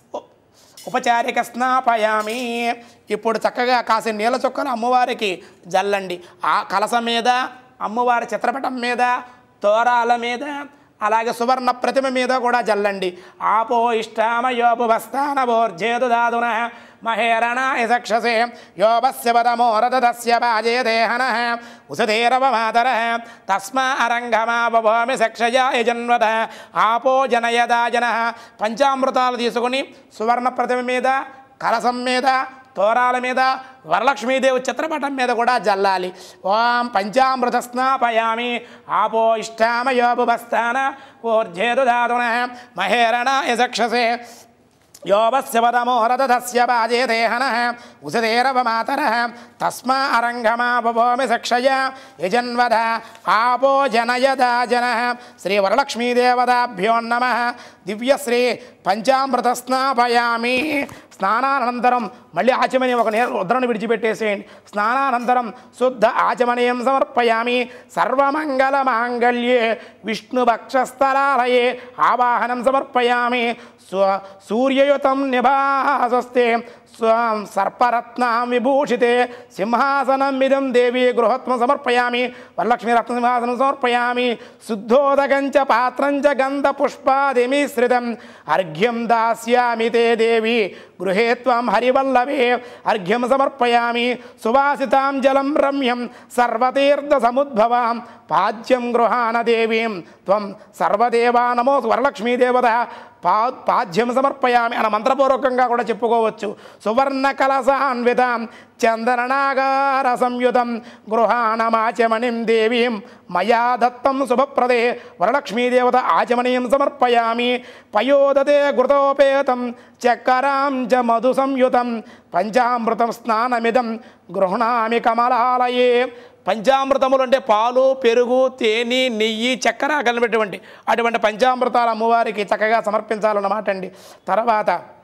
ఉపచారిక స్నాపయామి ఇప్పుడు చక్కగా కాసిన నీళ్ళ చుక్కలు అమ్మవారికి జల్లండి ఆ కలస మీద అమ్మవారి చిత్రపటం మీద తోరాల మీద అలాగే సువర్ణ ప్రతిమ మీద కూడా జల్లండి ఆపో ఇష్టామయోపువస్థానవోర్జేదు దాదున మహేరణాయ సక్షసే యోపస్య పదమో రథదస్య బాజే దేహన ఉసధేరవమాతర తస్మా అరంగమాపభోమి సక్షయాయ జన్మత ఆపో జనయదా జన పంచామృతాలు తీసుకుని సువర్ణ ప్రతిమ మీద కలసం మీద తోరాల మీద వరలక్ష్మీదేవి చిత్రపటం మీద కూడా జల్లాలి ఓం పంచామృత స్నాపయామి ఆపో ఇష్టామయోపుబస్థాన ఊర్జేదు దాతున మహేరణ యశక్షసే యోపస్య పదమో రథదస్య బాజే దేహన ఉసదేరవమాతర తస్మా అరంగమాపభోమి సక్షయ యజన్వద ఆపో జనయదా జన శ్రీ వరలక్ష్మీదేవతాభ్యో నమ దివ్యశ్రీ పంచామృత స్నాపయామి స్నానానంతరం మళ్ళీ ఆచమనీయం ఒక నేర ఉద్ధరణ విడిచిపెట్టేసేయండి స్నానానంతరం శుద్ధ ఆచమనీయం సమర్పయామి సర్వమంగళ మాంగళ్యే విష్ణుభక్షస్థలాలయే ఆవాహనం సమర్పయామి స్వ సూర్యయుతం నిభాసస్తే స్వం సర్పరత్నాం విభూషితే సింహాసనం ఇదం దేవి గృహత్వం సమర్పయామి వరలక్ష్మీ రత్న సింహాసనం సమర్పయామి శుద్ధోదకంచ పాత్రంచ గంధ పుష్పాదిమిశ్రితం అర్ఘ్యం దాస్యామి తే దేవి గృహే త్వం హరివల్లభే అర్ఘ్యం సమర్పయామి సువాసితాం జలం రమ్యం సర్వతీర్థ సముద్భవాం పాద్యం గృహాన దేవీం త్వం సర్వదేవా నమో వరలక్ష్మీదేవత పా పాద్యం సమర్పయామి అన్న మంత్రపూర్వకంగా కూడా చెప్పుకోవచ్చు సువర్ణ కలసాన్వితాం చందననాగార సంయుతం గృహాణమాచమణిం దేవీం మయా దత్తం శుభప్రదే వరలక్ష్మీదేవత ఆచమనీయం సమర్పయామి పయోదతే ఘృతోపేతం చక్కరాం చ మధు సంయుతం పంచామృతం స్నానమిదం గృహణామి కమలాలయే పంచామృతములు అంటే పాలు పెరుగు తేనె నెయ్యి చక్కెర కలిపినటువంటి అటువంటి పంచామృతాలు అమ్మవారికి చక్కగా సమర్పించాలన్నమాట అండి తర్వాత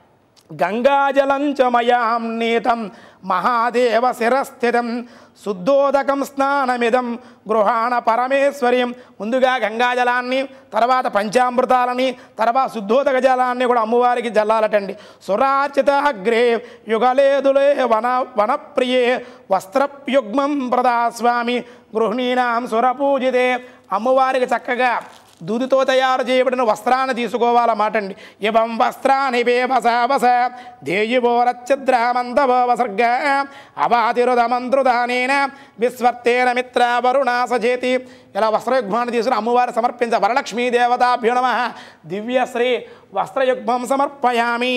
గంగాజలం చ మయాం నీతం మహాదేవ శిరస్థితం శుద్ధోదకం స్నానమిదం గృహాణ పరమేశ్వర్యం ముందుగా గంగాజలాన్ని తర్వాత పంచామృతాలని తర్వాత శుద్ధోదక జలాన్ని కూడా అమ్మవారికి జల్లాలటండి సురార్చిత అగ్రే యుగలేదులే వన వనప్రియే వస్త్రయుగ్మం ప్రదాస్వామి గృహిణీనాం సురపూజితే అమ్మవారికి చక్కగా దూదితో తయారు చేయబడిన వస్త్రాన్ని తీసుకోవాలన్నమాట అండి ఇవం వస్త్రాన్ని బేవసావస దేయువోరచ్ఛద్రామంతవో వసర్గ అవాతిరుదమంత్రుదానేన విస్వర్తేన మిత్ర వరుణా సజేతి ఇలా వస్త్రయుగ్మాన్ని తీసుకుని అమ్మవారు సమర్పించ వరలక్ష్మీ దేవతాభ్యో నమ దివ్యశ్రీ వస్త్రయుగ్మం సమర్పయామి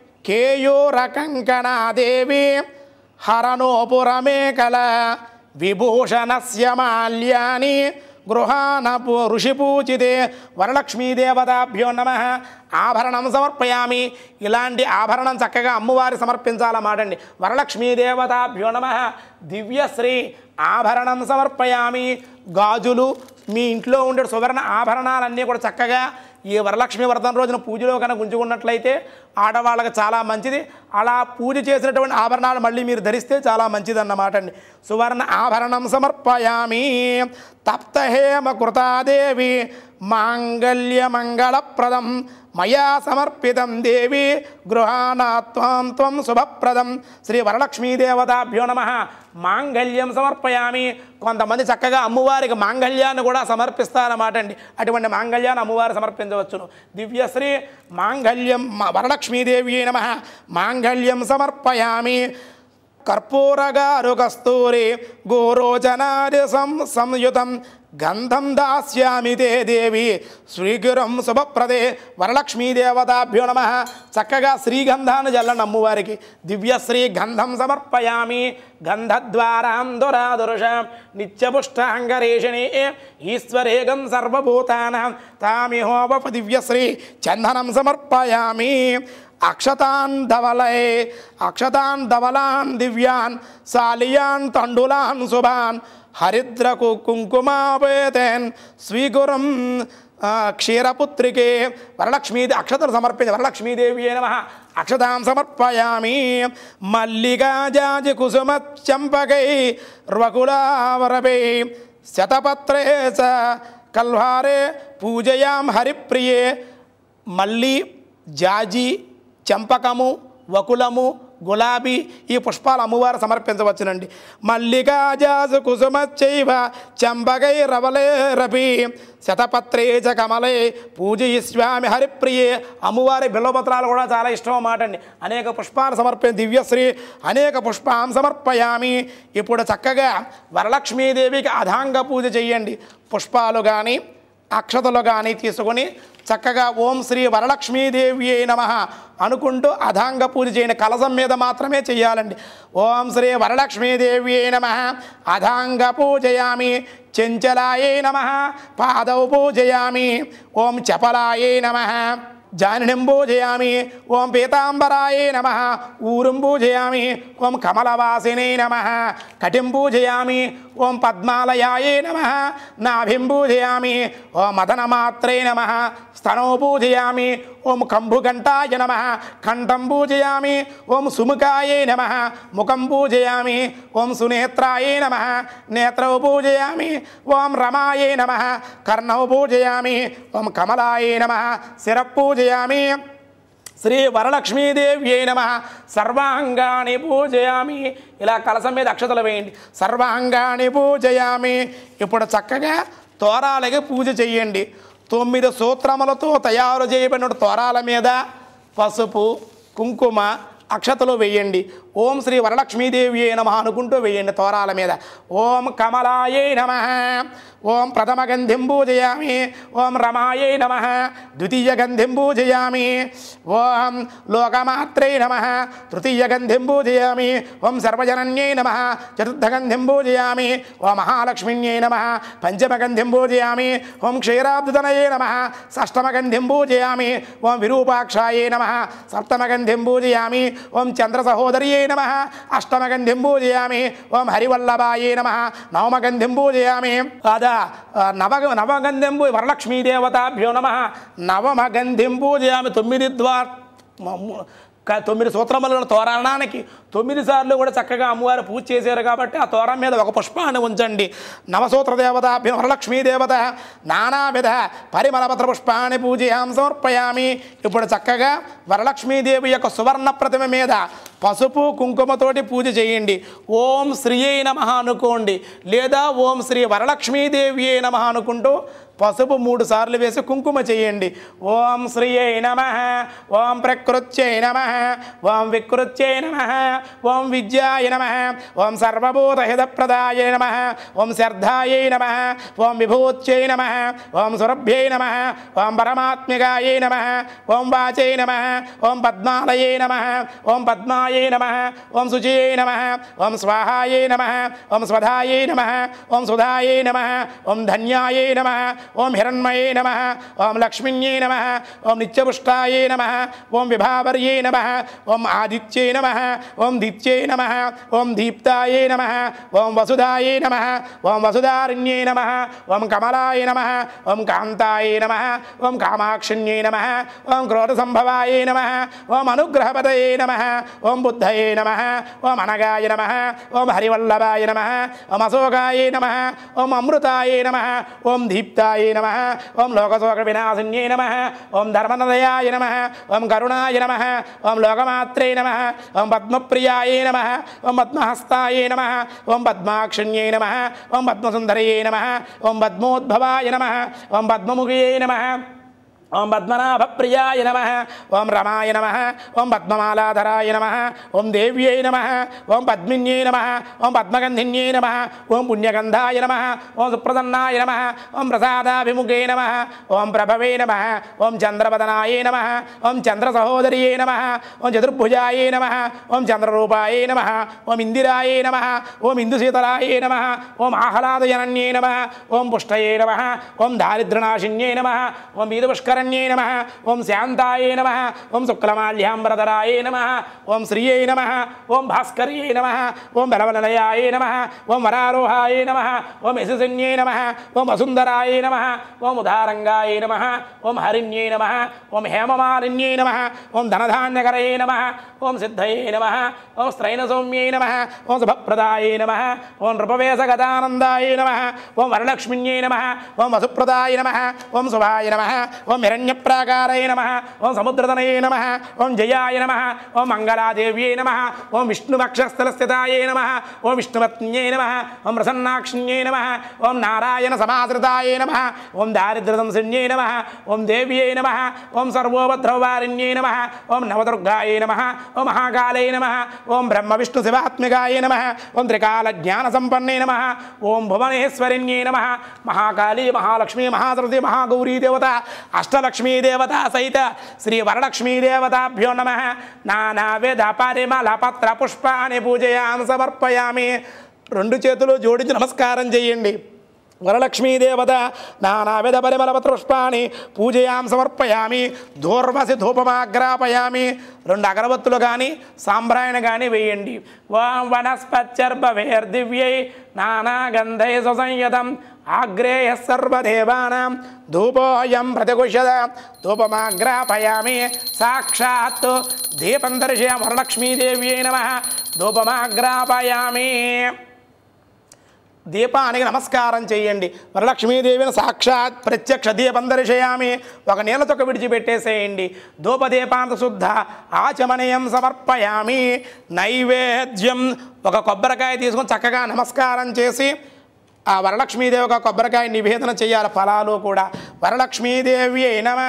కేయూరకంకణాదేవి హరణోపురమేకల విభూషణస్య మాల్యాని గృహాన పు- ఋషిపూజితే వరలక్ష్మీదేవతాభ్యో నమ ఆభరణం సమర్పయామి ఇలాంటి ఆభరణం చక్కగా అమ్మవారి సమర్పించాలన్నమాట అండి వరలక్ష్మీదేవతాభ్యో నమ దివ్యశ్రీ ఆభరణం సమర్పయామి గాజులు మీ ఇంట్లో ఉండే సువర్ణ ఆభరణాలన్నీ కూడా చక్కగా ఈ వరలక్ష్మి వ్రతం రోజున పూజలో కనుక ఉంచుకున్నట్లయితే ఆడవాళ్ళకి చాలా మంచిది అలా పూజ చేసినటువంటి ఆభరణాలు మళ్ళీ మీరు ధరిస్తే చాలా మంచిది అన్నమాట అండి సువర్ణ ఆభరణం సమర్పయామి తప్తహేమ కృతాదేవి మాంగళ్యమంగళప్రదం మయా సమర్పితం దేవి గృహానాత్వం త్వం శుభప్రదం శ్రీ వరలక్ష్మీదేవతాభ్యో నమ మాంగళ్యం సమర్పయామి కొంతమంది చక్కగా అమ్మవారికి మాంగళ్యాన్ని కూడా సమర్పిస్తారన్నమాట అండి అటువంటి మాంగళ్యాన్ని అమ్మవారు సమర్పించవచ్చును దివ్యశ్రీ మాంగళ్యం మ- వరలక్ష్మీదేవి నమ మాంగళ్యం సమర్పయామి కర్పూరగారు కస్తూరి గోరోచనాది సం సంయుతం గంధం దాస్యామి తే దేవి శ్రీగురం శుభప్రదే వరలక్ష్మీదేవతాభ్యో నమ చక్కగా శ్రీగంధాన్ని జల్లండి అమ్మవారికి దివ్యశ్రీ గంధం సమర్పయామి గంధద్వారాం దురాదురుషాం నిత్యపుష్టాంగరేషిణి ఈశ్వరేగం సర్వభూతానాం తామిహోప దివ్యశ్రీ చందనం సమర్పయామి అక్షతాన్ ధవలై అక్షతాన్ ధవలాన్ దివ్యాన్ సాలియాన్ తండులాన్ శుభాన్ హరిద్రకు కుంకుమాపేతేన్ స్వీగురం ఆ, క్షీరపుత్రికే వరలక్ష్మీ అక్షతలు సమర్పించ వరలక్ష్మీదేవి నమ అక్షతాం సమర్పయామి మల్లికా జాజి కుసుమ చంపకై రకులావరపై శతపత్రే చ కల్హారే పూజయాం హరిప్రియే మల్లి జాజి చంపకము వకులము గులాబీ ఈ పుష్పాలు అమ్మవారు సమర్పించవచ్చునండి మల్లికా జాజు కుసుమ చైవ చంపకై రవలే రపి శతపత్రే చ కమలే పూజయిస్వామి హరిప్రియే అమ్మవారి బిల్వపత్రాలు కూడా చాలా ఇష్టం అన్నమాట అండి అనేక పుష్పాలు సమర్పి దివ్యశ్రీ అనేక పుష్పాం సమర్పయామి ఇప్పుడు చక్కగా వరలక్ష్మీదేవికి అధాంగ పూజ చేయండి పుష్పాలు కానీ అక్షతలు కానీ తీసుకొని చక్కగా ఓం శ్రీ వరలక్ష్మీదేవి నమ అనుకుంటూ అధాంగ పూజ చేయని కలసం మీద మాత్రమే చేయాలండి ఓం శ్రీ వరలక్ష్మీదేవి నమ అధాంగ పూజయామి చెంచలాయే నమ పాదౌ పూజయామి ఓం చపలాయే నమ జానినిం పూజయామి ఓం పీతాంబరాయే నమ ఊరుం పూజయామి ఓం కమలవాసినే నమ కటిం పూజయామి ఓం పద్మాలయాయే నమ నాభిం పూజయామి ఓం మదనమాత్రే నమ స్తనో పూజయామి ఓం కంభుఘంటాయ నమ కంఠం పూజయామి ఓం సుముఖాయే నమ ముఖం పూజయామి ఓం సునేత్రాయే నమ నేత్రౌ పూజయామి ఓం రమాయే నమ కర్ణౌ పూజయామి ఓం కమలాయే నమ శిర పూజయామి శ్రీ వరలక్ష్మీదేవ్యై నమ సర్వాంగాన్ని పూజయామి ఇలా కలసం మీద అక్షతలు వేయండి సర్వాంగాన్ని పూజయామి ఇప్పుడు చక్కగా తోరాలకి పూజ చెయ్యండి తొమ్మిది సూత్రములతో తయారు చేయబడిన తోరాల మీద పసుపు కుంకుమ అక్షతలు వేయండి ఓం శ్రీ వరలక్ష్మీదేవి నమ అనుకుంటూ వేయండి తోరాల మీద ఓం కమలాయై నమ ఓం ప్రథమ గంధిం పూజయామి ఓం రమాయై నమ ద్వితీయ గంధిం పూజయామి ఓం లోకమాత్రే నమ తృతీయ గంధిం పూజయామి ఓం సర్వజనన్యై నమ చతుర్థ గంధిం పూజయామి ఓం మహాలక్ష్మిణ్యై నమ పంచమ గంధిం పూజయామి ఓం క్షీరాబ్దుతనయే నమ షష్టమ గంధిం పూజయామి ఓం విరూపాక్షాయే నమ సప్తమ గంధిం పూజయామి ఓం చంద్ర సహోదర్యే నమ అష్టమ గంధిం పూజయామి ఓం హరివల్లభాయే నమ నవమ గంధిం పూజయామి కాదా ఆ, నవ నవగంధిం పూ వరలక్ష్మీదేవతాభ్యో నమ నవమ గంధిం పూజయామి తొమ్మిది ద్వార్ మ- ము- క- తొమ్మిది సూత్రముల తోరణానికి తొమ్మిది సార్లు కూడా చక్కగా అమ్మవారు పూజ చేశారు కాబట్టి ఆ తోరం మీద ఒక పుష్పాన్ని ఉంచండి నవసూత్ర దేవత వరలక్ష్మీ దేవత నానావిధ పరిమళపత్ర పుష్పాన్ని పూజయాం సమర్పయామి ఇప్పుడు చక్కగా వరలక్ష్మీదేవి యొక్క సువర్ణ ప్రతిమ మీద పసుపు కుంకుమతోటి పూజ చేయండి ఓం శ్రీ నమ అనుకోండి లేదా ఓం శ్రీ వరలక్ష్మీదేవి నమ అనుకుంటూ పసుపు మూడు సార్లు వేసి కుంకుమ చేయండి ఓం శ్రీయై నమ ఓం ప్రకృత్యై నమ ఓం వికృత్యై నమ ఓం విద్యాయ నమ ఓం సర్వభూతహితప్రదాయ నమ ఓం శర్ధాయై నమ ఓం విభూత్యై నమ ఓం సురభ్యై నమ ఓం పరమాత్మికాయై నమ ఓం వాచై నమ ఓం పద్మాలయై నమ ఓం పద్మాయై నమ ఓం శుచయై నమ ఓం స్వాహాయై నమ ఓం స్వధాయై నమ ఓం సుధాయై నమ ఓం ధన్యాయై నమ ఓం హిరణ్మయే నమ ఓం లక్ష్మిణ్యై నమ ఓం నిత్యపుష్టాయే నమ ఓం విభావర్యై నమ ఓం ఆదిత్యై నమ ఓం దిత్యై నమ ఓం దీప్తాయే నమ ఓం వసుధాయే నమ ఓం వసుధారణ్యై నమ ఓం కమలాయ నమ ఓం కాంతాయ నమ ఓం కామాక్షిణ్యై నమ ఓం క్రోధసంభవాయ నమ ఓం అనుగ్రహపదయే నమ ఓం బుద్ధయే నమ ఓం అనగాయ నమ ఓం హరివల్లభాయ నమ ఓం అశోకాయ నమ ఓం అమృతాయ నమ ఓం దీప్తాయ నమ ఓం లోకశోక వినాశిన్యై నమ ఓం ధర్మనదయాయ నమ ఓం కరుణాయ నమ ఓం లోకమాత్రే నమ ఓం పద్మప్రియాయ నమ ఓం పద్మహస్తాయ నమ ఓం పద్మాక్షిణ్యై నమ ఓం పద్మసుందరయే నమ ఓం పద్మోద్భవాయ నమ ఓం పద్మముఖయే నమ ఓం పద్మనాభప్రియాయ నమ ఓం రమాయ నమ ఓం పద్మమాలాధరాయ నమ ఓం దేవ్యై నమ ఓం పద్మిన్యై నమ ఓం పద్మగంధిన్యై నమ ఓం పుణ్యగంధాయ నమ ఓం సుప్రసన్నాయ నమ ఓం ప్రసాదాభిముఖే నమ ఓం ప్రభవే నమ ఓం చంద్రపదనాయ నమ ఓం చంద్రసహోదర్యే నమ ఓం చతుర్భుజాయ నమ ఓం చంద్రరూపాయ నమ ఓం ఇందిరాయ నమ ఓం ఇందుశీతలాయ నమ ఓం ఆహ్లాదజనన్యే నమ ఓం పుష్టయే నమ ఓం దారిద్రనాశిన్యే నమ ఓం వీరపుష్కరణ్యే నమ ఓం శాంతాయ నమ ఓం శుక్లమాల్యాంబరధరాయ నమ ఓం శ్రీయై నమ ఓం భాస్కర్యై నమ ఓం బలవలయాయ నమ ఓం వరారోహాయ నమ ఓం యశసన్యై నమ ఓం వసుందరాయ నమ ఓం ఉదారంగాయ నమ ఓం హరిణ్యై నమ ఓం హేమమాలిన్యై నమ ఓం ధనధాన్యకరయే నమ ఓం సిద్ధయే నమ ఓం స్త్రైనసౌమ్యై నమ ఓం శుభప్రదాయ నమ ఓం నృపవేశగదానందాయ నమ ఓం వరలక్ష్మిణ్యై నమ ఓం వసుప్రదాయ నమ ఓం శుభాయ నమ ఓం హిరణ్యప్రాకారాయ నమ ఓం సముద్రతనయే నమ ఓం జయాయ నమ ఓం మంగళాదేవ్యై నమ ఓం విష్ణువక్షస్థలస్థితాయ నమ ఓం విష్ణుపత్న్యై నమ ఓం ప్రసన్నాక్షిణ్యై నమ ఓం నారాయణ సమాశ్రితాయ నమ ఓం దారిద్ర్యదంశిన్యై నమ ఓం దేవ్యై నమ ఓం సర్వోపద్రవారిణ్యై నమ ఓం నవదుర్గాయ నమ ఓం మహాకాలై నమ ఓం బ్రహ్మ విష్ణు శివాత్మికాయ నమ ఓం త్రికాల జ్ఞాన సంపన్నే నమ ఓం భువనేశ్వరిణ్యై నమ మహాకాళీ మహాలక్ష్మీ మహాసరస్వతి మహాగౌరీ దేవత అష్టలక్ష్మీ దేవత సహిత శ్రీ వరలక్ష్మీ దేవతాభ్యో నమ నానావిధ పరిమళ పత్ర పుష్పాన్ని పూజయాం సమర్పయామి రెండు చేతులు జోడించి నమస్కారం చేయండి వరలక్ష్మీ దేవత నానావిధ పరిమళపత్ర పుష్పాన్ని పూజయాం సమర్పయామి దూర్వసి ధూపమాగ్రాపయామి రెండు అగరబత్తులు కానీ సాంబ్రాయణ కానీ వేయండి ఓం వనస్పత్యర్భవేర్దివ్యై నానాగంధై సుసంయతం ఆగ్రేయ సర్వదేవానాం ధూపోయం ప్రతిగుషద ధూపమాగ్రాపయామి సాక్షాత్ దీపం దర్శయామి వరలక్ష్మీదేవ్యై నమ ధూపమాగ్రాపయామి దీపానికి నమస్కారం చేయండి వరలక్ష్మీదేవిని సాక్షాత్ ప్రత్యక్ష దీపం దర్శయామి ఒక నీళ్ళతొక్క విడిచిపెట్టేసేయండి ధూపదీపాంత శుద్ధ ఆచమనీయం సమర్పయామి నైవేద్యం ఒక కొబ్బరికాయ తీసుకొని చక్కగా నమస్కారం చేసి ఆ వరలక్ష్మీదేవి ఒక కొబ్బరికాయ నివేదన చేయాలి ఫలాలు కూడా వరలక్ష్మీదేవి నమ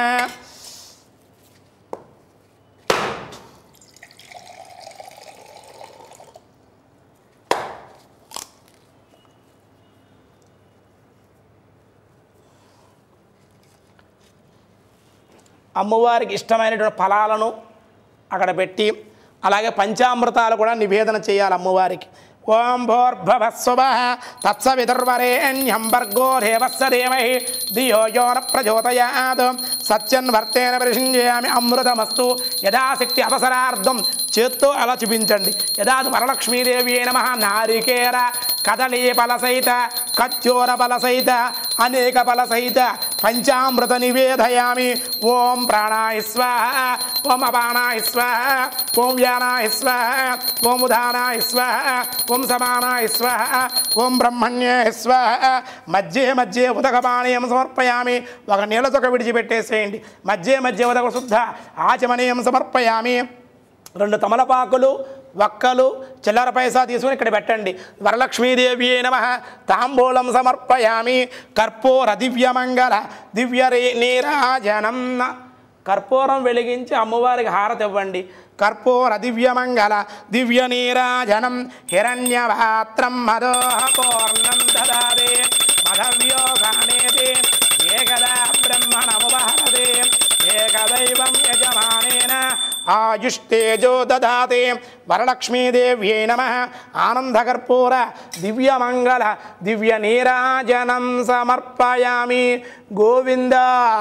అమ్మవారికి ఇష్టమైనటువంటి ఫలాలను అక్కడ పెట్టి అలాగే పంచామృతాలు కూడా నివేదన చేయాలి అమ్మవారికి ఓం భోర్భవస్వ తత్సవితుర్వరేణ్యం భర్గో దేవస్య ధీమహి ధియో యో న ప్రచోదయాత్ సత్యన్వర్తేన పరిశింజయామి అమృతమస్తు యథాశక్తి అవసరార్థం చేత్తో అలా చూపించండి యథా వరలక్ష్మీదేవి నమ నారికేర కదళీ ఫల సహిత కత్యోర ఫల సహిత అనేక ఫల సహిత పంచామృత నివేదయామి ఓం ప్రాణాయ స్వాహ ఓం అపానాయ స్వాహ ఓం వ్యానాయ స్వాహ ఓం ఉదానాయ స్వాహ ఓం సమానాయ స్వాహ ఓం బ్రహ్మణ్యాయ స్వాహ మధ్య మధ్య ఉదకపానీయం సమర్పయామి ఒక నీళ్ళ చొక్క విడిచిపెట్టేసేయండి మధ్య మధ్య ఉదక శుద్ధ ఆచమనీయం సమర్పయామి రెండు తమలపాకులు వక్కలు చిల్లర పైసా తీసుకుని ఇక్కడ పెట్టండి వరలక్ష్మీదేవి నమ తాంబూలం సమర్పయామి కర్పూర దివ్యమంగళ దివ్య రే- నీరాజనం కర్పూరం వెలిగించి అమ్మవారికి హారతి ఇవ్వండి కర్పూర దివ్యమంగళ దివ్య నీరాజనం హిరణ్యపాత్రం మదోహ పూర్ణం దదాదే మధవ్యోగానేది ఏకదా బ్రహ్మణముపహరదే ఏకదైవం యజమానేన ఆయుష్టేజో దదాతే వరలక్ష్మీదేవ్యై నమ ఆనందకర్పూర దివ్యమంగళ దివ్య నీరాజనం సమర్పయామి గోవింద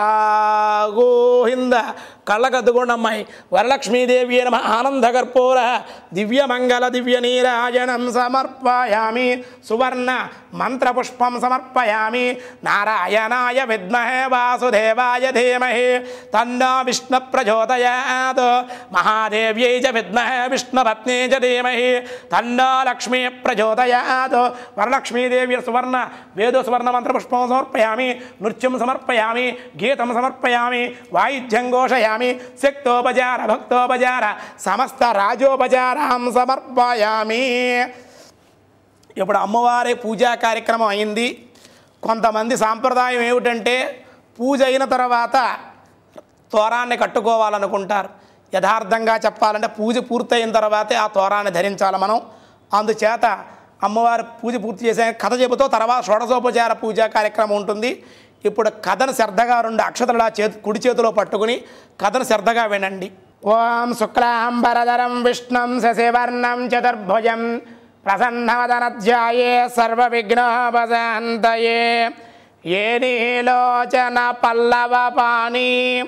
గోవింద కళ్ళకద్దుకోండమ్మాయి వరలక్ష్మీదేవి నమ ఆనందకర్పూర దివ్యమంగళ దివ్య నీరాజనం సమర్పయామి సువర్ణ మంత్రపుష్పం సమర్పయామి నారాయణాయ విద్మహే వాసుదేవాయ ధీమహి తన్నా విష్ణు ప్రచోదయాత్ మహాదేవ్యై చ విద్మహే విష్ణుపత్ని చ ధీమహి తన్నా లక్ష్మీ ప్రచోదయాత్ వరలక్ష్మీదేవి సువర్ణ వేదో సువర్ణ మంత్రపుష్పం సమర్పయామి నృత్యం సమర్పయామి గీతం సమర్పయామి వాయిద్యం ఘోషయామి శక్తోపచార భక్తోపచార సమస్త రాజోపచారం సమర్పయామి ఇప్పుడు అమ్మవారి పూజా కార్యక్రమం అయింది కొంతమంది సాంప్రదాయం ఏమిటంటే పూజ అయిన తర్వాత తోరాన్ని కట్టుకోవాలనుకుంటారు యథార్థంగా చెప్పాలంటే పూజ పూర్తయిన తర్వాతే ఆ తోరాన్ని ధరించాలి మనం అందుచేత అమ్మవారి పూజ పూర్తి చేసే కథ చెబుతూ తర్వాత షోడశోపచార పూజా కార్యక్రమం ఉంటుంది ఇప్పుడు కథను శ్రద్ధగా రెండు అక్షతలా చేతి కుడి చేతిలో పట్టుకుని కథను శ్రద్ధగా వినండి ఓం శుక్లాంబరధరం విష్ణుం శశివర్ణం చతుర్భుజం ప్రసన్నవదనధ్యాయే సర్వవిఘ్నోపశాంతయే ఏ నీలోచన పల్లవ పాణి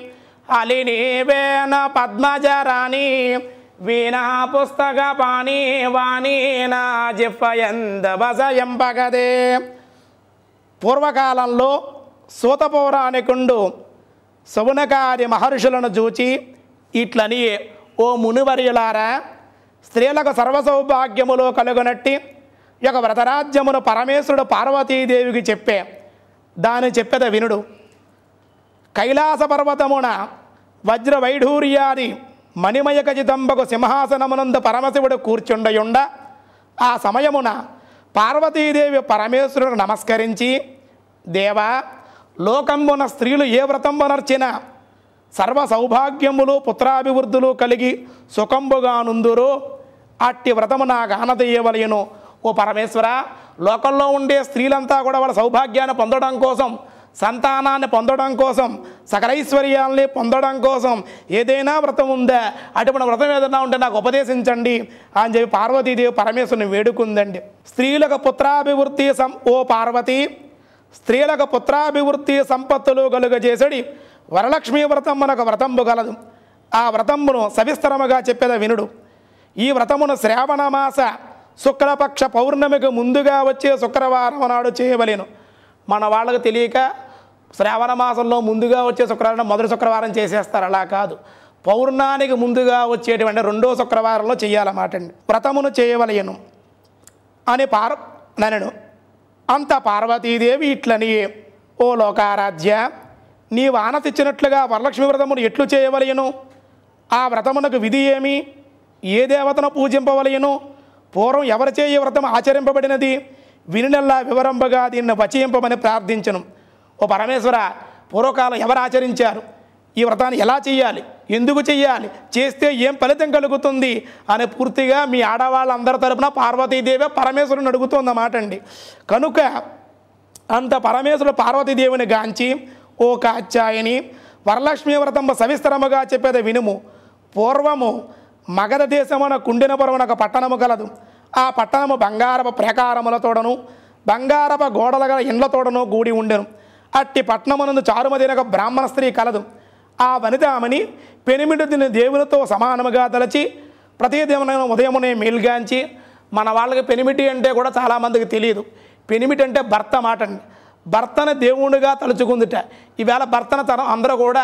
అలినీవేన పద్మజరాణి వీణా పుస్తక పాణి వాణి నా జిఫయంద వసయంపగదే పూర్వకాలంలో సూత పౌరాణికుండు శవునకాది మహర్షులను చూచి ఇట్లని ఓ మునివర్యులారా స్త్రీలకు సర్వసౌభాగ్యములో కలుగునట్టి ఈ యొక్క వ్రతరాజ్యమును పరమేశ్వరుడు పార్వతీదేవికి చెప్పే దాని చెప్పెద వినుడు కైలాస పర్వతమున వజ్ర వైఢూర్యాది మణిమయ ఖచ్చితంబకు సింహాసనమునందు పరమశివుడు కూర్చుండయుండ ఆ సమయమున పార్వతీదేవి పరమేశ్వరుడు నమస్కరించి దేవా లోకంబున స్త్రీలు ఏ వ్రతంబునర్చిన సర్వ సౌభాగ్యములు పుత్రాభివృద్ధులు కలిగి సుఖంబుగా నుందురు అట్టి వ్రతము నాకు ఆనదీయవలయను ఓ పరమేశ్వర లోకంలో ఉండే స్త్రీలంతా కూడా వాళ్ళ సౌభాగ్యాన్ని పొందడం కోసం సంతానాన్ని పొందడం కోసం సకలైశ్వర్యాల్ని పొందడం కోసం ఏదైనా వ్రతం ఉందా అటువంటి వ్రతం ఏదైనా ఉంటే నాకు ఉపదేశించండి అని చెప్పి పార్వతీదేవి పరమేశ్వరుని వేడుకుందండి స్త్రీలకు పుత్రాభివృద్ధి సం ఓ పార్వతి స్త్రీలకు పుత్రాభివృద్ధి సంపత్తులు కలుగజేసడి వరలక్ష్మీ వ్రతం మనకు వ్రతంబు గలదు ఆ వ్రతమును సవిస్తరముగా చెప్పేద వినుడు ఈ వ్రతమును శ్రావణ మాస శుక్లపక్ష పౌర్ణమికి ముందుగా వచ్చే శుక్రవారం నాడు చేయవలెను మన వాళ్ళకు తెలియక శ్రావణ మాసంలో ముందుగా వచ్చే శుక్రవారం మొదటి శుక్రవారం చేసేస్తారు అలా కాదు పౌర్ణానికి ముందుగా వచ్చేటువంటి రెండో శుక్రవారంలో చేయాలన్నమాట అండి వ్రతమును చేయవలయను అని పార్ ననను అంత పార్వతీదేవి ఇట్లని ఓ లోకారాధ్య నీవు ఆనతిచ్చినట్లుగా వరలక్ష్మి వ్రతమును ఎట్లు చేయవలయను ఆ వ్రతమునకు విధి ఏమి ఏ దేవతను పూజింపవలయను పూర్వం ఎవరిచే ఈ వ్రతం ఆచరింపబడినది వినినల్లా వివరంబగా దీన్ని వచయింపమని ప్రార్థించను ఓ పరమేశ్వర పూర్వకాలం ఎవరు ఆచరించారు ఈ వ్రతాన్ని ఎలా చేయాలి ఎందుకు చెయ్యాలి చేస్తే ఏం ఫలితం కలుగుతుంది అని పూర్తిగా మీ ఆడవాళ్ళందరి తరపున పార్వతీదేవి పరమేశ్వరుని అడుగుతుందన్నమాట అండి కనుక అంత పరమేశ్వరుడు పార్వతీదేవిని గాంచి ఓ కాచ్యాయని వరలక్ష్మీ వ్రతం సవిస్తరముగా చెప్పేది వినుము పూర్వము మగధ దేశమున కుండినపురం ఒక పట్టణము కలదు ఆ పట్టణము బంగారపు ప్రాకారములతోడను బంగారపు గోడల గల ఇండ్లతోడను గూడి ఉండెను అట్టి పట్టణమునందు చారుమదిన ఒక బ్రాహ్మణ స్త్రీ కలదు ఆ వనితామని పెనిమిటి తిని దేవునితో సమానముగా తలచి ప్రతిదిన ఉదయమునే మేల్గాంచి మన వాళ్ళకి పెనిమిటి అంటే కూడా చాలామందికి తెలియదు పెనిమిటి అంటే భర్త మాట అండి భర్తను దేవునిగా తలుచుకుందిట ఈవేళ భర్తను తన అందరూ కూడా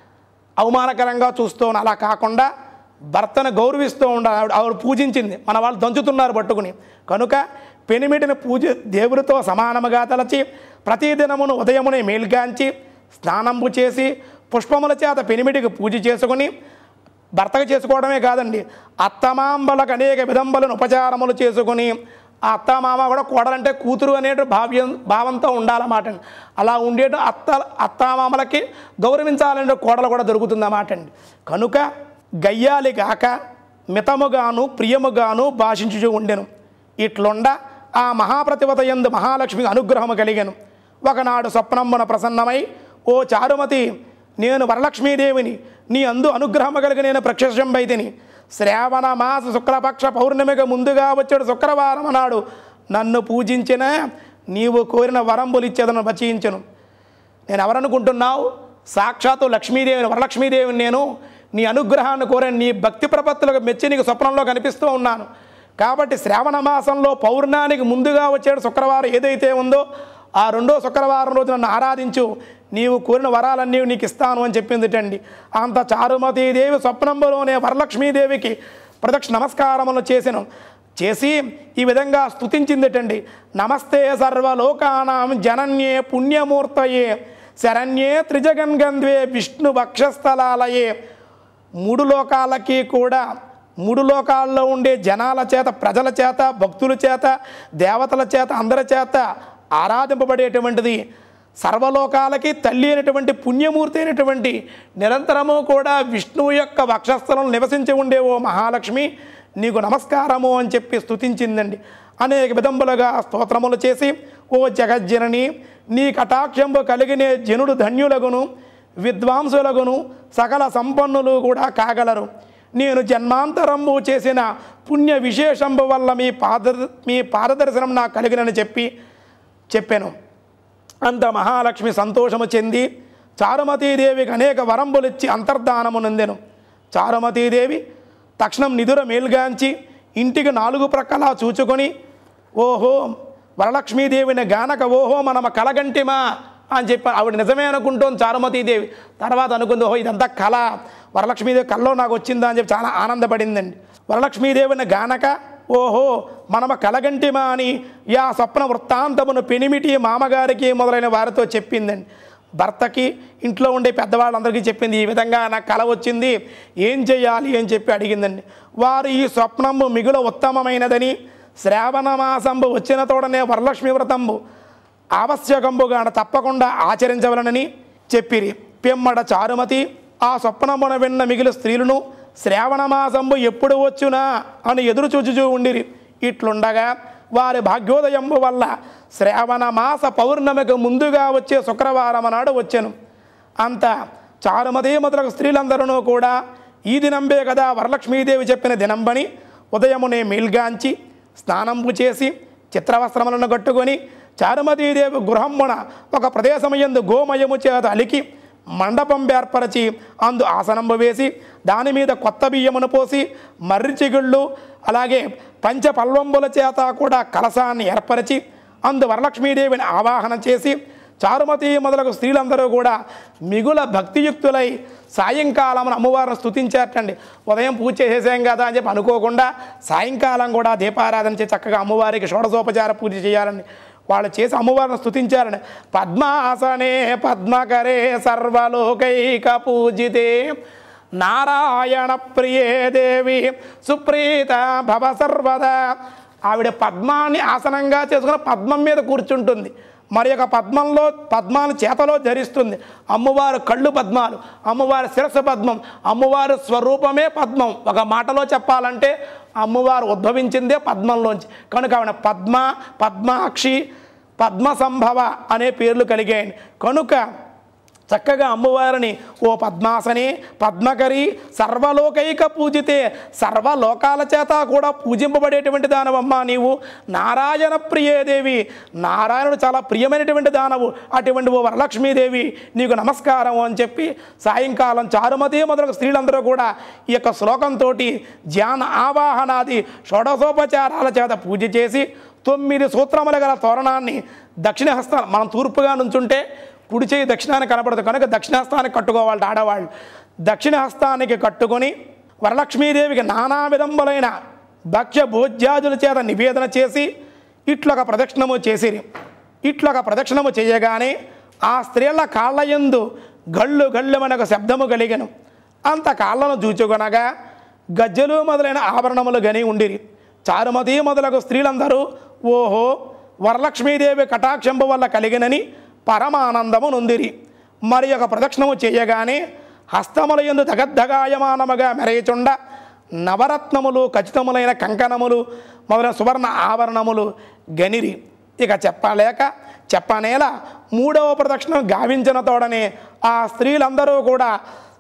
అవమానకరంగా చూస్తూ ఉన్నారు అలా కాకుండా భర్తను గౌరవిస్తూ ఉండాలి ఆవిడ ఆవిడ పూజించింది మన వాళ్ళు దంచుతున్నారు పట్టుకుని కనుక పెనిమిటిని పూజ దేవుడితో సమానముగా తలచి ప్రతిదినమును ఉదయమునే మేల్గాంచి స్నానంబు చేసి పుష్పముల చేత పెనిమిటికి పూజ చేసుకుని భర్తకు చేసుకోవడమే కాదండి అత్తమాంబలకు అనేక విధంబలను ఉపచారములు చేసుకుని ఆ అత్తమామ కూడా కోడలంటే కూతురు అనే భావ్యం భావంతో ఉండాలన్నమాట అండి అలా ఉండేట అత్త అత్తామామలకి గౌరవించాలనే కోడలు కూడా దొరుకుతుందన్నమాట అండి కనుక గయ్యాలి గాక మితముగాను ప్రియముగాను భాషించుచు ఉండెను ఇట్లుండ ఆ మహాప్రతివత యందు మహాలక్ష్మికి అనుగ్రహము కలిగెను ఒకనాడు స్వప్నమ్మున ప్రసన్నమై ఓ చారుమతి నేను వరలక్ష్మీదేవిని నీ అందు అనుగ్రహము కలిగి నేను ప్రత్యక్షంబైతిని శ్రావణ మాస శుక్లపక్ష పౌర్ణమికి ముందుగా వచ్చాడు శుక్రవారం నాడు నన్ను పూజించిన నీవు కోరిన వరంబులు ఇచ్చేదను బచించను నేను ఎవరనుకుంటున్నావు సాక్షాత్తు లక్ష్మీదేవిని వరలక్ష్మీదేవిని నేను నీ అనుగ్రహాన్ని కోరాను నీ భక్తి ప్రపత్తులకు మెచ్చి నీకు స్వప్నంలో కనిపిస్తూ ఉన్నాను కాబట్టి శ్రావణ మాసంలో పౌర్ణానికి ముందుగా వచ్చేడు శుక్రవారం ఏదైతే ఉందో ఆ రెండో శుక్రవారం రోజు నన్ను ఆరాధించు నీవు కోరిన వరాలన్నీ నీకు ఇస్తాను అని చెప్పిందిటండి అంత చారుమతీదేవి స్వప్నంలోనే వరలక్ష్మీదేవికి ప్రదక్షిణ నమస్కారములు చేసెను చేసి ఈ విధంగా స్తుతించిందిటండి నమస్తే సర్వలోకానాం జనన్యే పుణ్యమూర్తయే శరణ్యే త్రిజగన్గంధ్వే విష్ణు వక్షస్థలాలయే మూడు లోకాలకి కూడా మూడు లోకాల్లో ఉండే జనాల చేత ప్రజల చేత భక్తుల చేత దేవతల చేత అందరి చేత ఆరాధింపబడేటువంటిది సర్వలోకాలకి తల్లి అయినటువంటి పుణ్యమూర్తి అయినటువంటి నిరంతరము కూడా విష్ణువు యొక్క వక్షస్థలం నివసించి ఉండే ఓ మహాలక్ష్మి నీకు నమస్కారము అని చెప్పి స్తుతించిందండి అనేక విధములుగా స్తోత్రములు చేసి ఓ జగజ్జనని నీ కటాక్షంబు కలిగినే జనుడు ధన్యులగును విద్వాంసులగును సకల సంపన్నులు కూడా కాగలరు నేను జన్మాంతరంబు చేసిన పుణ్య విశేషంబు వల్ల మీ పాద మీ పాదదర్శనం నాకు కలిగినని చెప్పి చెప్పాను అంత మహాలక్ష్మి సంతోషము చెంది చారుమతీదేవికి అనేక వరంబులు ఇచ్చి అంతర్ధానము నొందెను చారుమతీదేవి తక్షణం నిదుర మేల్గాంచి ఇంటికి నాలుగు ప్రక్కల చూచుకొని ఓహో వరలక్ష్మీదేవిని గానక ఓహో మనమ కలగంటిమా అని చెప్పి ఆవిడ నిజమే అనుకుంటోంది చారుమతీదేవి తర్వాత అనుకుంది ఓహో ఇదంతా కళ వరలక్ష్మీదేవి కల్లో నాకు వచ్చిందా అని చెప్పి చాలా ఆనందపడిందండి వరలక్ష్మీదేవిని గానక ఓహో మనమ కలగంటిమా అని యా స్వప్న వృత్తాంతమును పెనిమిటి మామగారికి మొదలైన వారితో చెప్పిందండి భర్తకి ఇంట్లో ఉండే పెద్దవాళ్ళందరికీ చెప్పింది ఈ విధంగా నాకు కల వచ్చింది ఏం చేయాలి అని చెప్పి అడిగిందండి వారు ఈ స్వప్నము మిగుల ఉత్తమమైనదని శ్రావణ మాసంబు వచ్చిన తోడనే వరలక్ష్మి వ్రతంబు ఆవశ్యకంబుగా తప్పకుండా ఆచరించవలనని చెప్పిరి పెమ్మడ చారుమతి ఆ స్వప్నమున విన్న మిగిలిన స్త్రీలను శ్రావణ మాసంబు ఎప్పుడు వచ్చునా అని ఎదురు చూచుచూ ఉండిరి ఇట్లుండగా వారి భాగ్యోదయంబు వల్ల శ్రావణ మాస పౌర్ణమికి ముందుగా వచ్చే శుక్రవారం నాడు వచ్చెను అంత చారుమతి మొదలగు స్త్రీలందరూ కూడా ఈ దినంబే కదా వరలక్ష్మీదేవి చెప్పిన దినంబని ఉదయమునే మేల్గాంచి స్నానంబు చేసి చిత్రవస్త్రములను కట్టుకొని చారుమతీదేవి గృహమున ఒక ప్రదేశమయందు గోమయము చేత అలికి మండపం ఏర్పరచి అందు ఆసనంబు వేసి దాని మీద కొత్త బియ్యమును పోసి మర్రి చిగుళ్ళు అలాగే పంచ పల్వంబుల చేత కూడా కలశాన్ని ఏర్పరిచి అందు వరలక్ష్మీదేవిని ఆవాహన చేసి చారుమతి మొదలగు స్త్రీలందరూ కూడా మిగుల భక్తియుక్తులై సాయంకాలం అమ్మవారిని స్తుతించారటండి ఉదయం పూజ చేసేసాం కదా అని చెప్పి అనుకోకుండా సాయంకాలం కూడా దీపారాధన చేసి చక్కగా అమ్మవారికి షోడశోపచార పూజ చేయాలని వాళ్ళు చేసి అమ్మవారిని స్తుతించారని పద్మాసనే పద్మకరే సర్వలోకైక పూజితే నారాయణ ప్రియే దేవి సుప్రీత భవ సర్వదా ఆవిడ పద్మాన్ని ఆసనంగా చేసుకుని పద్మం మీద కూర్చుంటుంది మరి యొక్క పద్మంలో పద్మాన్ని చేతలో ధరిస్తుంది అమ్మవారు కళ్ళు పద్మాలు అమ్మవారి శిరస్సు పద్మం అమ్మవారి స్వరూపమే పద్మం ఒక మాటలో చెప్పాలంటే అమ్మవారు ఉద్భవించిందే పద్మంలోంచి కనుక ఆవిడ పద్మ పద్మాక్షి పద్మ సంభవ అనే పేర్లు కలిగాయండి కనుక చక్కగా అమ్మవారిని ఓ పద్మాసని పద్మకరి సర్వలోకైక పూజితే సర్వలోకాల చేత కూడా పూజింపబడేటువంటి దానవమ్మ నీవు నారాయణ ప్రియేదేవి నారాయణుడు చాలా ప్రియమైనటువంటి దానవు అటువంటి ఓ వరలక్ష్మీదేవి నీకు నమస్కారం అని చెప్పి సాయంకాలం చారుమతి మొదలగు స్త్రీలందరూ కూడా ఈ యొక్క శ్లోకంతో ధ్యాన ఆవాహనాది షోడశోపచారాల చేత పూజ చేసి తొమ్మిది సూత్రముల గల తోరణాన్ని దక్షిణ హస్తం మనం తూర్పుగా నుంచుంటే కుడి చేయి దక్షిణానికి కనపడదు కనుక దక్షిణహస్తానికి కట్టుకోవాలి ఆడవాళ్ళు దక్షిణ హస్తానికి కట్టుకొని వరలక్ష్మీదేవికి నానా విధములైన భక్ష్య భోజ్యాదుల చేత నివేదన చేసి ఇట్లొక ప్రదక్షిణము చేసిరి ఇట్లొక ప్రదక్షిణము చేయగానే ఆ స్త్రీల కాళ్ళ యందు గళ్ళు గళ్ళు మనకు శబ్దము కలిగను అంత కాళ్ళను చూచుకొనగా గజ్జలు మొదలైన ఆభరణములు గని ఉండిరి చారుమతి మొదలగు స్త్రీలందరూ ఓహో వరలక్ష్మీదేవి కటాక్షంబు వల్ల కలిగినని పరమానందము నొందిరి మరి ఒక ప్రదక్షిణము చేయగానే హస్తముల ఎందు దగద్దగాయమానముగా మెరయచుండ నవరత్నములు ఖచ్చితములైన కంకణములు మొదలైన సువర్ణ ఆభరణములు గనిరి ఇక చెప్పలేక చెప్పనేల మూడవ ప్రదక్షిణం గావించిన తోడనే ఆ స్త్రీలందరూ కూడా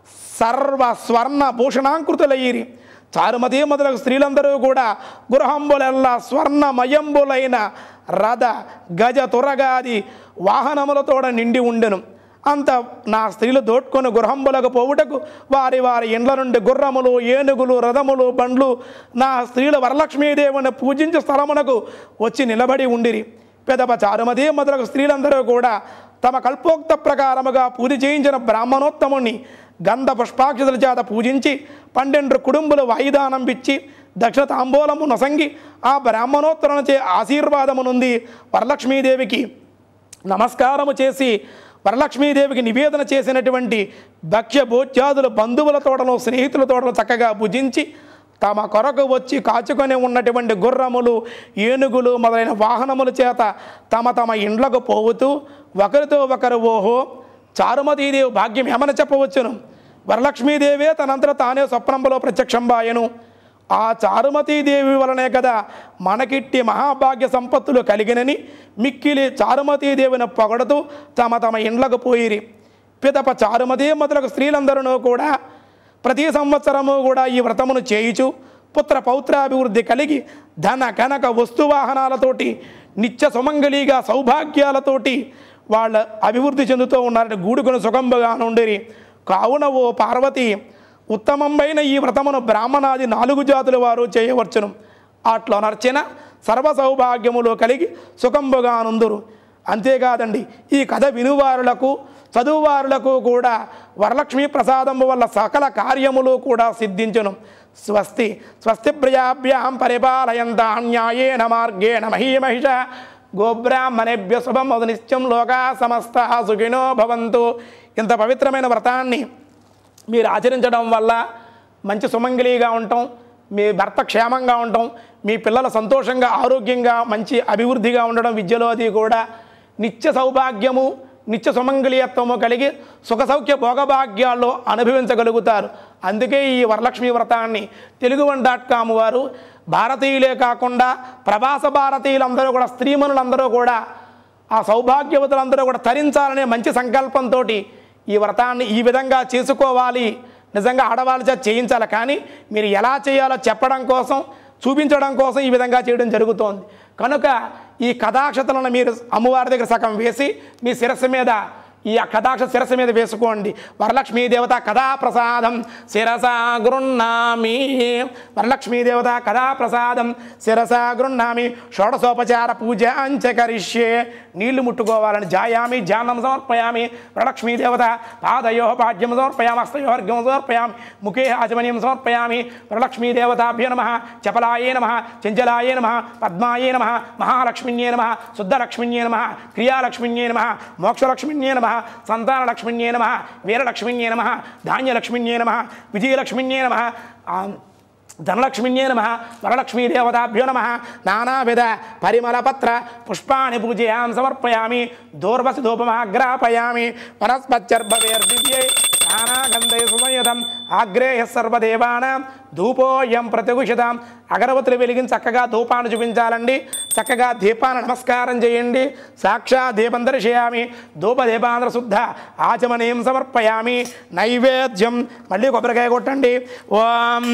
సర్వ స్వర్ణ భూషణాంకృతులయ్యిరి చారుమతి మొదలగు స్త్రీలందరూ కూడా గృహంబులెల్లా స్వర్ణమయంబులైన రథ గజ తురగాది వాహనములతోడ నిండి ఉండెను అంత నా స్త్రీలు దోడ్కొని గుర్రంబులకు పోవుటకు వారి వారి ఇండ్ల నుండి గుర్రములు ఏనుగులు రథములు బండ్లు నా స్త్రీలు వరలక్ష్మీదేవుని పూజించే స్థలమునకు వచ్చి నిలబడి ఉండిరి పెదప చారుమతి మొదలగు స్త్రీలందరూ కూడా తమ కల్పోక్త ప్రకారముగా పూజ చేయించిన బ్రాహ్మణోత్తముని గంధ పుష్పాక్షతల చేత పూజించి పన్నెండు కుటుంబులు వాయిదానం పిచ్చి దక్షిణ తాంబూలము నొసంగి ఆ బ్రాహ్మణోత్తరణచే ఆశీర్వాదము నుండి వరలక్ష్మీదేవికి నమస్కారము చేసి వరలక్ష్మీదేవికి నివేదన చేసినటువంటి భక్ష్య భోజ్యాదులు బంధువుల తోటలో స్నేహితుల తోటలో చక్కగా భుజించి తమ కొరకు వచ్చి కాచుకొని ఉన్నటువంటి గుర్రములు ఏనుగులు మొదలైన వాహనముల చేత తమ తమ ఇండ్లకు పోవుతూ ఒకరితో ఒకరు ఓహో చారుమతీదేవి భాగ్యం ఏమని చెప్పవచ్చును వరలక్ష్మీదేవే తనంతట తానే స్వప్నంలో ప్రత్యక్షంబాయను ఆ చారుమతీదేవి వలనే కదా మనకిట్టి మహాభాగ్య సంపత్తులు కలిగినని మిక్కిలి చారుమతీదేవిని పొగడుతూ తమ తమ ఇండ్లకు పోయిరి పిదప చారుమతి మొదలగు స్త్రీలందరూ కూడా ప్రతి సంవత్సరము కూడా ఈ వ్రతమును చేయుచు పుత్ర పౌత్రాభివృద్ధి కలిగి ధన కనక వస్తువాహనాలతోటి నిత్య సుమంగళిగా సౌభాగ్యాలతోటి వాళ్ళ అభివృద్ధి చెందుతూ ఉన్నారని గూడుకొని సుఖంబుగా నుండిరి కావున ఓ పార్వతి ఉత్తమమైన ఈ వ్రతమును బ్రాహ్మణాది నాలుగు జాతుల వారు చేయవచ్చును అట్లా నర్చిన సర్వ సౌభాగ్యములు కలిగి సుఖంబుగా నుందురు అంతేకాదండి ఈ కథ వినువారులకు చదువువారులకు కూడా వరలక్ష్మీ ప్రసాదము వల్ల సకల కార్యములు కూడా సిద్ధించును స్వస్తి స్వస్తి ప్రజాభ్యాం పరిపాలయంత న్యాయేన మార్గేణ మహీమహిష గోబ్రాహ్మణేభ్య శుభం మధు నిత్యం లోకా సమస్త సుఖినో భవంతు ఇంత పవిత్రమైన వ్రతాన్ని మీరు ఆచరించడం వల్ల మంచి సుమంగళిగా ఉండటం మీ భర్త క్షేమంగా ఉండటం మీ పిల్లలు సంతోషంగా ఆరోగ్యంగా మంచి అభివృద్ధిగా ఉండడం విద్యలో అది కూడా నిత్య సౌభాగ్యము నిత్య సుమంగళీయత్వము కలిగి సుఖ సౌఖ్య భోగభాగ్యాల్లో అనుభవించగలుగుతారు అందుకే ఈ వరలక్ష్మి వ్రతాన్ని తెలుగు వన్ డాట్ కామ్ వారు భారతీయులే కాకుండా ప్రవాస భారతీయులందరూ కూడా స్త్రీమణులందరూ కూడా ఆ సౌభాగ్యవతులందరూ కూడా తరించాలనే మంచి సంకల్పంతో ఈ వ్రతాన్ని ఈ విధంగా చేసుకోవాలి నిజంగా ఆడవాళ్ళ చేత చేయించాలి కానీ మీరు ఎలా చేయాలో చెప్పడం కోసం చూపించడం కోసం ఈ విధంగా చేయడం జరుగుతోంది కనుక ఈ కథాక్షతలను మీరు అమ్మవారి దగ్గర సగం వేసి మీ శిరస్సు మీద ఈ కథాక్ష శిరస్సు మీద వేసుకోండి వరలక్ష్మీ దేవత కథా ప్రసాదం శిరసా గృహ్ణామి వరలక్ష్మీ దేవత కథా ప్రసాదం శిరసా గృహ్ణామి షోడసోపచార పూజ అంచకరిష్యే నీళ్లు ముట్టుకోవాలని జాయామి ధ్యానం సమర్పయామి వరలక్ష్మీ దేవత పాదయో పాద్యం సమర్పయామి హస్తయోర్ఘ్యం సమర్పయామి ముఖే ఆచమనీయం సమర్పయామి వరలక్ష్మీ దేవతాభ్యో నమ చపలాయే నమ చంచలాయే నమ పద్మాయే నమ మహాలక్ష్మిణ్యే నమ శుద్ధలక్ష్మిణ్యే నమ క్రియాలక్ష్మిణ్యే నమ మోక్షలక్ష్మిణ్యే నమ సంతానలక్ష్మిణ్యే నమ వీరలక్ష్మిణ్యే నమ ధాన్యలక్ష్మిణ్యే నమ విజయలక్ష్మిణ్యే నమ ధనలక్ష్మిణ్యే నమ వరలక్ష్మీ దేవతాభ్యో నమ నానావిధ పరిమళపత్ర పుష్పాన్ని పూజయాం సమర్పయామి దూర్వసి ధూపమాగ్రాపయామి వనస్పత్యర్భవేర్దివ్యై నానాగంధై సుసంయుతం ఆగ్రేయ సర్వదేవానాం ధూపోయం ప్రతిగుషితాం అగరవతులు వెలిగించి చక్కగా ధూపాన్ని చూపించాలండి చక్కగా దీపాన్ని నమస్కారం చేయండి సాక్షా దీపం దర్శయామి ధూప దీపాంధ్ర శుద్ధ ఆచమనీయం సమర్పయామి నైవేద్యం మళ్ళీ కొబ్బరికాయ కొట్టండి ఓం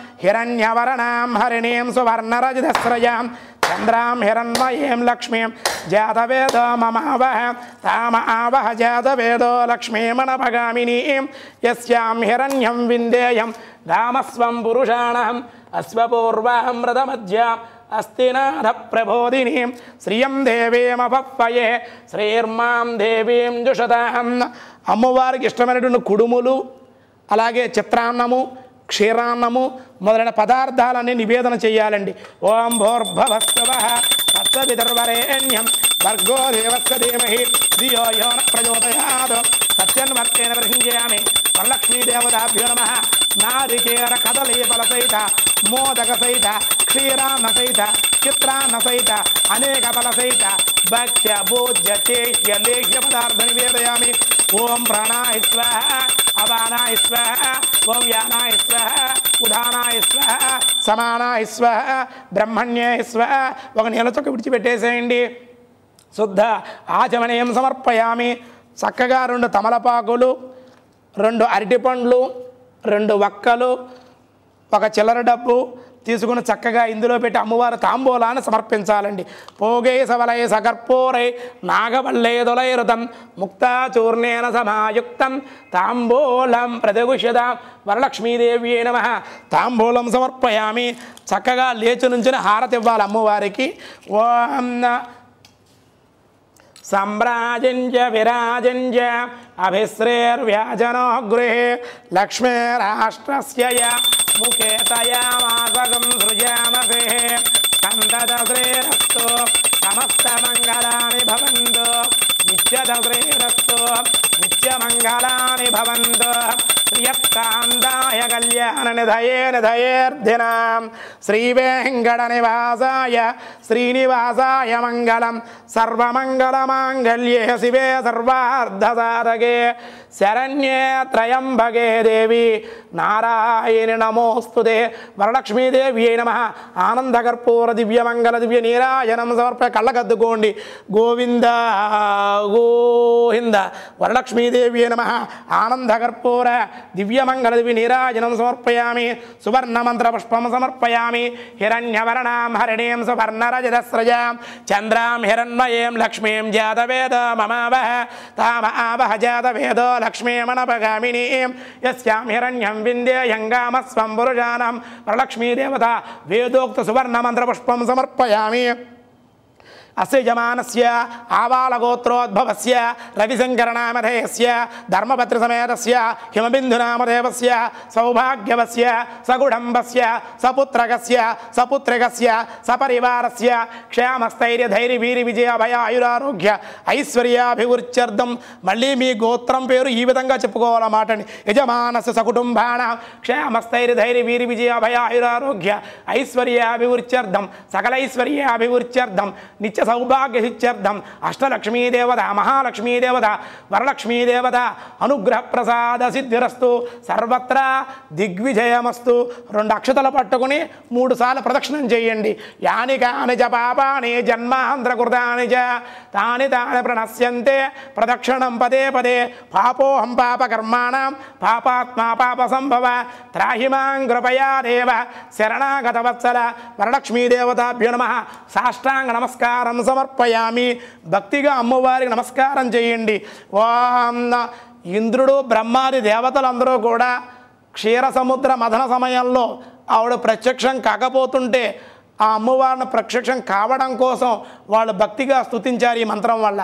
హిరణ్యవరణాం హరిణీం సువర్ణరజదశ్రయాం చంద్రాం హిరణ్మయీం లక్ష్మీం జాతవేదో మమావహ తామ ఆవహ జాతవేదో లక్ష్మీమణభగామినీం యస్యాం హిరణ్యం విందేయం రామస్వం పురుషాణం అశ్వపూర్వాం రథమధ్య అస్తినాథ ప్రబోధిని శ్రియం దేవీమపప్పయే శ్రీర్మాం దేవీం జుషతాం అమ్మవారికి ఇష్టమైనటువంటి కుడుములు అలాగే చిత్రాన్నము క్షీరాన్నము మొదలైన పదార్థాలన్నీ నివేదన చేయాలండి ఓం భోర్భవస్తవ తత్సవిదర్వరేణ్యం భర్గో దేవస్య ధీమహి ధియో యో న ప్రచోదయాత్ సత్యన్మత్తేన ప్రసింజయామి వరలక్ష్మీదేవతాభ్యో నమ నారికేర కదలీ ఫలసహిత మోదక సహిత క్షీరాన్న సహిత చిత్రాన్న సహిత అనేక ఫల సహిత భక్ష్య భోజ్య చేహ్య లేహ్య పదార్థ నివేదయామి ఓం ప్రాణాయ స్వాహ అపానాయ స్వాహ ఓం యానాయ స్వాహ ఉదానాయ స్వాహ సమానాయ స్వాహ బ్రహ్మణ్యాయ స్వాహ ఒక నీళ్ళ చొక్క విడిచిపెట్టేసేయండి శుద్ధ ఆచమనీయం సమర్పయామి చక్కగా రెండు తమలపాకులు రెండు అరటిపండ్లు రెండు వక్కలు ఒక చిల్లర డబ్బు తీసుకుని చక్కగా ఇందులో పెట్టి అమ్మవారి తాంబూలాన్ని సమర్పించాలండి పోగే సవలయ సకర్పూరై నాగవల్లేదులైరుతం ముక్తాచూర్ణేన సమాయుక్తం తాంబూలం ప్రతిగుష్యదాం వరలక్ష్మీదేవి నమ తాంబూలం సమర్పయామి చక్కగా లేచి నుంచిన హారతి ఇవ్వాలి అమ్మవారికి ఓం న- सम्राजिञ्च विराजिञ्च अभिश्रेर्व्याजनो गृहे लक्ष्मीराष्ट्रस्य य मुखे तया मासकं सृजामसे सन्ततश्रीरस्तु समस्तमङ्गलानि भवन्तु नित्यतश्रीरस्तु नित्यमङ्गलानि भवन्तु श्रियत्कान्ताय कल्याणनिधये निधयेर्धिनां श्रीवेङ्कटनिवासाय श्रीनिवासाय मङ्गलं सर्वमङ्गलमाङ्गल्ये शिवे सर्वार्धसाधके శరణ్యే త్రయంబగే దేవి నారాయణి నమోస్తుతే వరలక్ష్మీదేవి నమ ఆనందకర్పూర దివ్యమంగళ దివ్య నీరాజనం సమర్ప కళ్ళకద్దుకోండి గోవింద గోవింద వరలక్ష్మీదేవి నమ ఆనందకర్పూర దివ్యమంగళ దివ్య నీరాజనం సమర్పయామి సువర్ణమంత్ర పుష్పం సమర్పయామి హిరణ్యవర్ణాం హరిణీం సువర్ణరజతస్రజాం చంద్రాం హిరణ్మయీం లక్ష్మీం జాతవేద మమావహ తామ ఆవహ జాతవేదో లక్ష్మీమణపగామినీం యస్యాం హిరణ్యం విందేయంగామస్వం పురుషాణం వరలక్ష్మీదేవత వేదోక్త సువర్ణమంత్రపుష్పం సమర్పయామి అస్య యజమానస్య ఆవాలగోత్రోద్భవస్య రవిశంకరనామధేయస్య ధర్మపత్రసమేతస్య హిమబిందునామదేవస్య సౌభాగ్యవస్య సగుడంబస్య సపుత్రకస్య సపుత్రికస్య సపరివారస్య క్షేమస్థైర్యధైర్య వీరి విజయ భయ ఆయురారోగ్య ఐశ్వర్యాభివృత్యర్థం మళ్ళీ మీ గోత్రం పేరు ఈ విధంగా చెప్పుకోవాలన్నమాట అండి యజమానస్య సకుటుంబాన క్షేమస్థైర్య ధైర్య వీరి విజయ భయ ఆయురారోగ్య ఐశ్వర్యాభివృత్యర్థం సకలైశ్వర్యాభివృత్యర్థం నిత్య సౌభాగ్య సిత్యర్థం అష్టలక్ష్మీ దేవత మహాలక్ష్మీ దేవత వరలక్ష్మీ దేవత అనుగ్రహ ప్రసాద సిద్ధిరస్తు సర్వత్రా దిగ్విజయమస్తు రెండు అక్షతలు పట్టుకుని మూడు సార్లు ప్రదక్షిణం చేయండి యాని కాని చ పాపాని జన్మాంధ్రకృతాని చ తాని తాని ప్రణశ్యంతే ప్రదక్షిణం పదే పదే పాపోహం పాపకర్మాణం పాపాత్మా పాప సంభవ త్రాహిమాం కృపయా దేవ శరణాగతవత్సల వరలక్ష్మీదేవతాభ్యో నమ సాష్టాంగ నమస్కారం సమర్పయామి భక్తిగా అమ్మవారికి నమస్కారం చేయండి ఓం న- ఇంద్రుడు బ్రహ్మాది దేవతలందరూ కూడా క్షీర సముద్ర మథన సమయంలో ఆవిడ ప్రత్యక్షం కాకపోతుంటే ఆ అమ్మవారిని ప్రత్యక్షం కావడం కోసం వాళ్ళు భక్తిగా స్తుతించారు ఈ మంత్రం వల్ల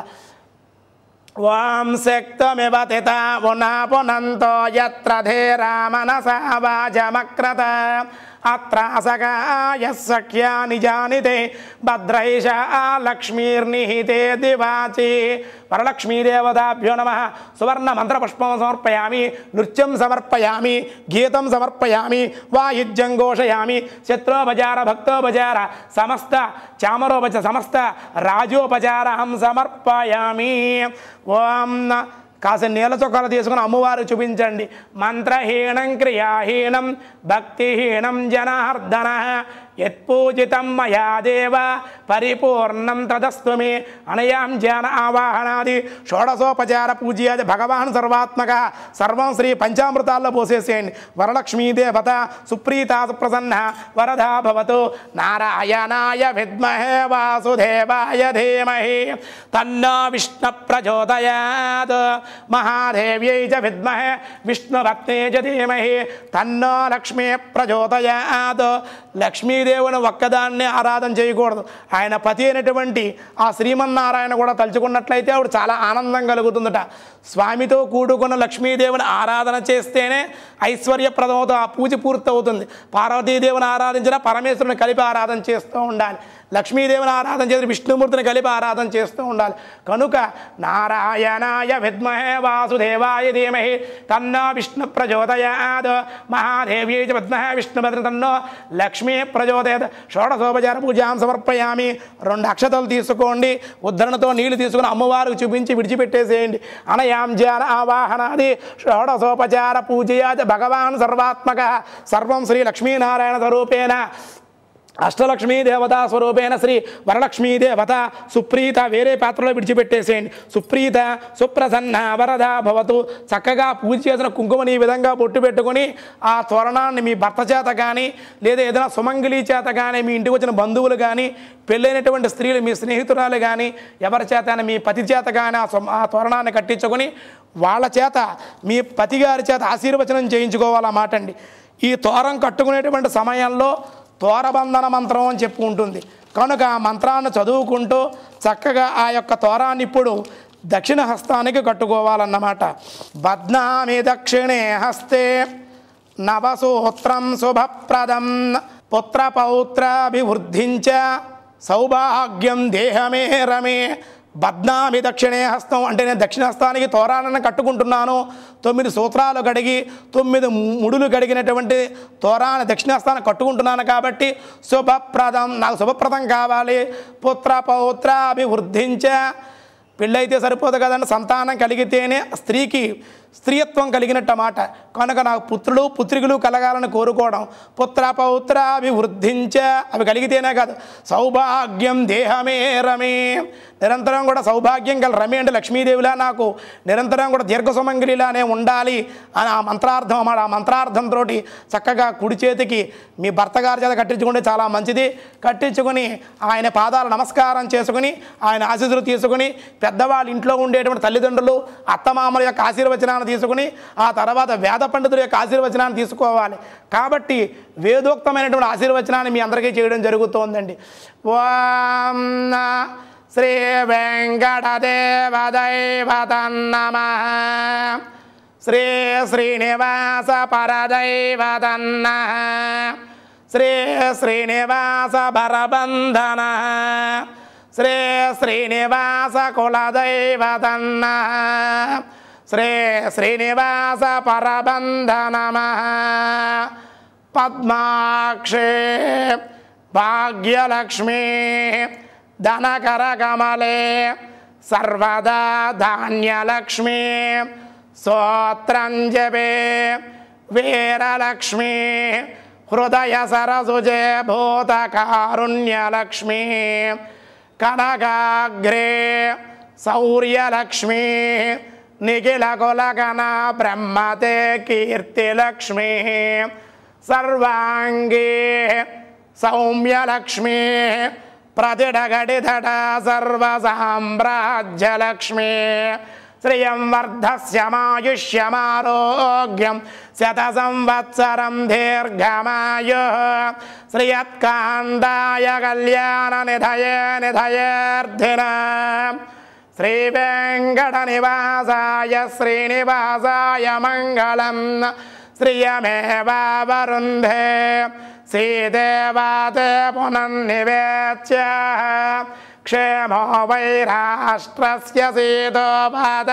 వాం శక్తమివ తిత పునా పునంతో యత్ర ధీరా మనసా వాచమక్రత అత్ర సగాయ సఖ్యా నిజానితే భద్రైష లక్ష్మీర్నిహితే దివాచి వరలక్ష్మీదేవతాభ్యో నమ సువర్ణ మంత్రపుష్పం సమర్పయామి నృత్యం సమర్పయామి గీతం సమర్పయామి వాయుజ్యం ఘోషయామి శత్రోపచార భక్తోపచార సమస్త చామరోపచ సమస్త రాజోపచారం సమర్పయామి ఓం న- కాసిన నీళ్ళ చొక్కాలు తీసుకుని అమ్మవారు చూపించండి మంత్రహీనం క్రియాహీనం భక్తిహీనం జనార్దన యత్పూజితం మయా దేవ పరిపూర్ణం తదస్తు మే అనయాం జన ఆవాహనాది షోడశోపచార పూజ్యాది భగవాన్ సర్వాత్మక సర్వం శ్రీ పంచామృతాల్లో పోసేసేయండి వరలక్ష్మీ దేవత సుప్రీత సుప్రసన్న వరదా భవతు నారాయణాయ విద్మహే వాసుదేవాయ ధీమహి తన్నో విష్ణు ప్రచోదయాత్ మహాదేవ్యై చ విద్మహే విష్ణుభక్తే చ ధీమహి తన్నో లక్ష్మీ ప్రచోదయాత్ లక్ష్మీదేవి లక్ష్మీదేవుని ఒక్కదాన్నే ఆరాధన చేయకూడదు ఆయన పతి అయినటువంటి ఆ శ్రీమన్నారాయణ కూడా తలుచుకున్నట్లయితే ఆవిడ చాలా ఆనందం కలుగుతుందట స్వామితో కూడుకున్న లక్ష్మీదేవిని ఆరాధన చేస్తేనే ఐశ్వర్యప్రదమవుతూ ఆ పూజ పూర్తవుతుంది పార్వతీదేవిని ఆరాధించిన పరమేశ్వరుని కలిపి ఆరాధన చేస్తూ ఉండాలి లక్ష్మీదేవిని ఆరాధన చేసి విష్ణుమూర్తిని కలిపి ఆరాధన చేస్తూ ఉండాలి కనుక నారాయణాయ విద్మహే వాసుదేవాయ ధీమహి తన్నో విష్ణు ప్రచోదయాద్ మహాదేవ్యై చ విద్మహే విష్ణుభద్ర తన్నో లక్ష్మీ ప్రచోదయాత్ షోడశోపచార పూజాం సమర్పయామి రెండు అక్షతలు తీసుకోండి ఉద్ధరణతో నీళ్లు తీసుకుని అమ్మవారికి చూపించి విడిచిపెట్టేసేయండి అనయాం జాన ఆవాహనాది షోడశోపచార పూజయాచ భగవాన్ సర్వాత్మక సర్వం శ్రీ లక్ష్మీనారాయణ స్వరూపేణ అష్టలక్ష్మీ దేవతా స్వరూపేణ శ్రీ వరలక్ష్మీ దేవత సుప్రీత వేరే పాత్రలో విడిచిపెట్టేసేయండి సుప్రీత సుప్రసన్న వరద భవతు చక్కగా పూజ చేసిన కుంకుమని ఈ విధంగా బొట్టు పెట్టుకొని ఆ తోరణాన్ని మీ భర్త చేత కానీ లేదా ఏదైనా సుమంగిలి చేత కానీ మీ ఇంటికి వచ్చిన బంధువులు కానీ పెళ్ళైనటువంటి స్త్రీలు మీ స్నేహితురాలు కానీ ఎవరి చేత మీ పతి చేత కానీ ఆ సొ- ఆ తోరణాన్ని కట్టించుకొని వాళ్ళ చేత మీ పతిగారి చేత ఆశీర్వచనం చేయించుకోవాలన్నమాట అండి ఈ తోరం కట్టుకునేటువంటి సమయంలో తోరబంధన మంత్రం అని చెప్పు ఉంటుంది కనుక ఆ మంత్రాన్ని చదువుకుంటూ చక్కగా ఆ యొక్క తోరాన్ని ఇప్పుడు దక్షిణ హస్తానికి కట్టుకోవాలన్నమాట బద్నామి దక్షిణే హస్తే నవసూత్రం శుభప్రదం పుత్రపౌత్రాభివృద్ధించ సౌభాగ్యం దేహమే రమే బద్నామి దక్షిణే హస్తం అంటే నేను దక్షిణ హస్తానికి తోరాలను కట్టుకుంటున్నాను తొమ్మిది సూత్రాలు కడిగి తొమ్మిది ముడులు కడిగినటువంటి తోరాన్ని దక్షిణ హస్తాన్ని కట్టుకుంటున్నాను కాబట్టి శుభప్రదం నాకు శుభప్రదం కావాలి పుత్ర పౌత్ర అభివృద్ధించ పెళ్ళైతే సరిపోదు కదండి సంతానం కలిగితేనే స్త్రీకి స్త్రీయత్వం కలిగినట్టు మాట కనుక నాకు పుత్రులు పుత్రికలు కలగాలని కోరుకోవడం పుత్ర పౌత్ర అభివృద్ధించ అవి కలిగితేనే కాదు సౌభాగ్యం దేహమే రమే నిరంతరం కూడా సౌభాగ్యం గల రమే అంటే లక్ష్మీదేవిలా నాకు నిరంతరం కూడా దీర్ఘ సుమంగిలిలానే ఉండాలి అని ఆ మంత్రార్థం అన్నమాట ఆ మంత్రార్థంతో చక్కగా కుడి చేతికి మీ భర్త గారి చేత కట్టించుకుంటే చాలా మంచిది కట్టించుకొని ఆయన పాదాలు నమస్కారం చేసుకుని ఆయన ఆశీస్సులు తీసుకుని పెద్దవాళ్ళ ఇంట్లో ఉండేటువంటి తల్లిదండ్రులు అత్తమామల యొక్క ఆశీర్వచనాన్ని తీసుకుని ఆ తర్వాత వేద పండితుల యొక్క ఆశీర్వచనాన్ని తీసుకోవాలి కాబట్టి వేదోక్తమైనటువంటి ఆశీర్వచనాన్ని మీ అందరికీ చేయడం జరుగుతోందండి ఓం శ్రీ వెంకటదేవదైవతన్నమ శ్రీ శ్రీనివాస పరదైవతన్న శ్రీ శ్రీనివాస భరబంధన శ్రీ శ్రీనివాస కులదైవతన్న శ్రీ శ్రీనివాస పరబంధనమ పద్మాక్షే భాగ్యలక్ష్మీ ధనకరకమలే సర్వదా ధాన్యలక్ష్మీ స్తోత్రంజపే వీరలక్ష్మీ హృదయ సరసుజే భూతకారుణ్యలక్ష్మీ కనకాగ్రే శౌర్యలక్ష్మీ నిఖిల కులగణ బ్రహ్మతే కీర్తిలక్ష్మీ సర్వాంగే సౌమ్యలక్ష్మీ ప్రతిడగడిధట సర్వసామ్రాజ్యలక్ష్మీ శ్రియం వర్ధస్యమాయుష్యమారోగ్యం శత సంవత్సరం దీర్ఘమాయు శ్రియత్కాందాయ కళ్యాణ నిధయే నిధయేర్ధిన శ్రీ వెంకట నివాసాయ శ్రీనివాసాయ మంగళం శ్రియమేవావరుంధే శ్రీదేవాతే పునర్నివేత్య క్షేమో వై రాష్ట్రస్య సీతోపాద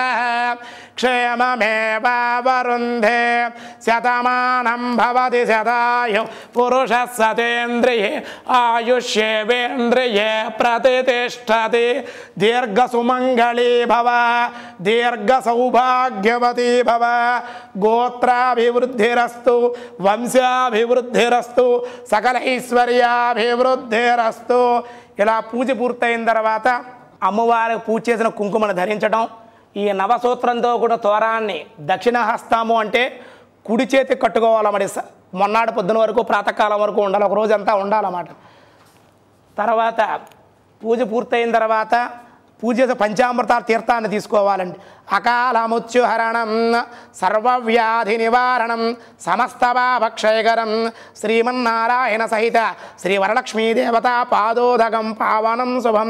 క్షేమమేవావరుంధే శతమానం భవతి శతాయు పురుష సతేంద్రియే ఆయుష్యేవేంద్రియే ప్రతిష్టతి దీర్ఘసుమంగళీ భవ దీర్ఘ సౌభాగ్యవతీ భవ గోత్రాభివృద్ధిరస్తు వంశాభివృద్ధిరస్తు సకలైశ్వర్యాభివృద్ధిరస్తు ఇలా పూజ పూర్తయిన తర్వాత అమ్మవారికి పూజ చేసిన కుంకుమను ధరించడం ఈ నవసూత్రంతో కూడా తోరాన్ని దక్షిణ హస్తాము అంటే కుడి చేతి కట్టుకోవాలి మరి స- మొన్నాడు పొద్దున వరకు ప్రాతకాలం వరకు ఉండాలి ఒక రోజంతా ఉండాలన్నమాట తర్వాత పూజ పూర్తయిన తర్వాత పూజ చేసే పంచామృతాల తీర్థాన్ని తీసుకోవాలండి అకాలముత్యుహరణం సర్వవ్యాధి నివారణం సమస్తభాభక్షయకరం శ్రీమన్నారాయణ సహిత శ్రీ వరలక్ష్మీ దేవత పాదోదకం పావనం శుభం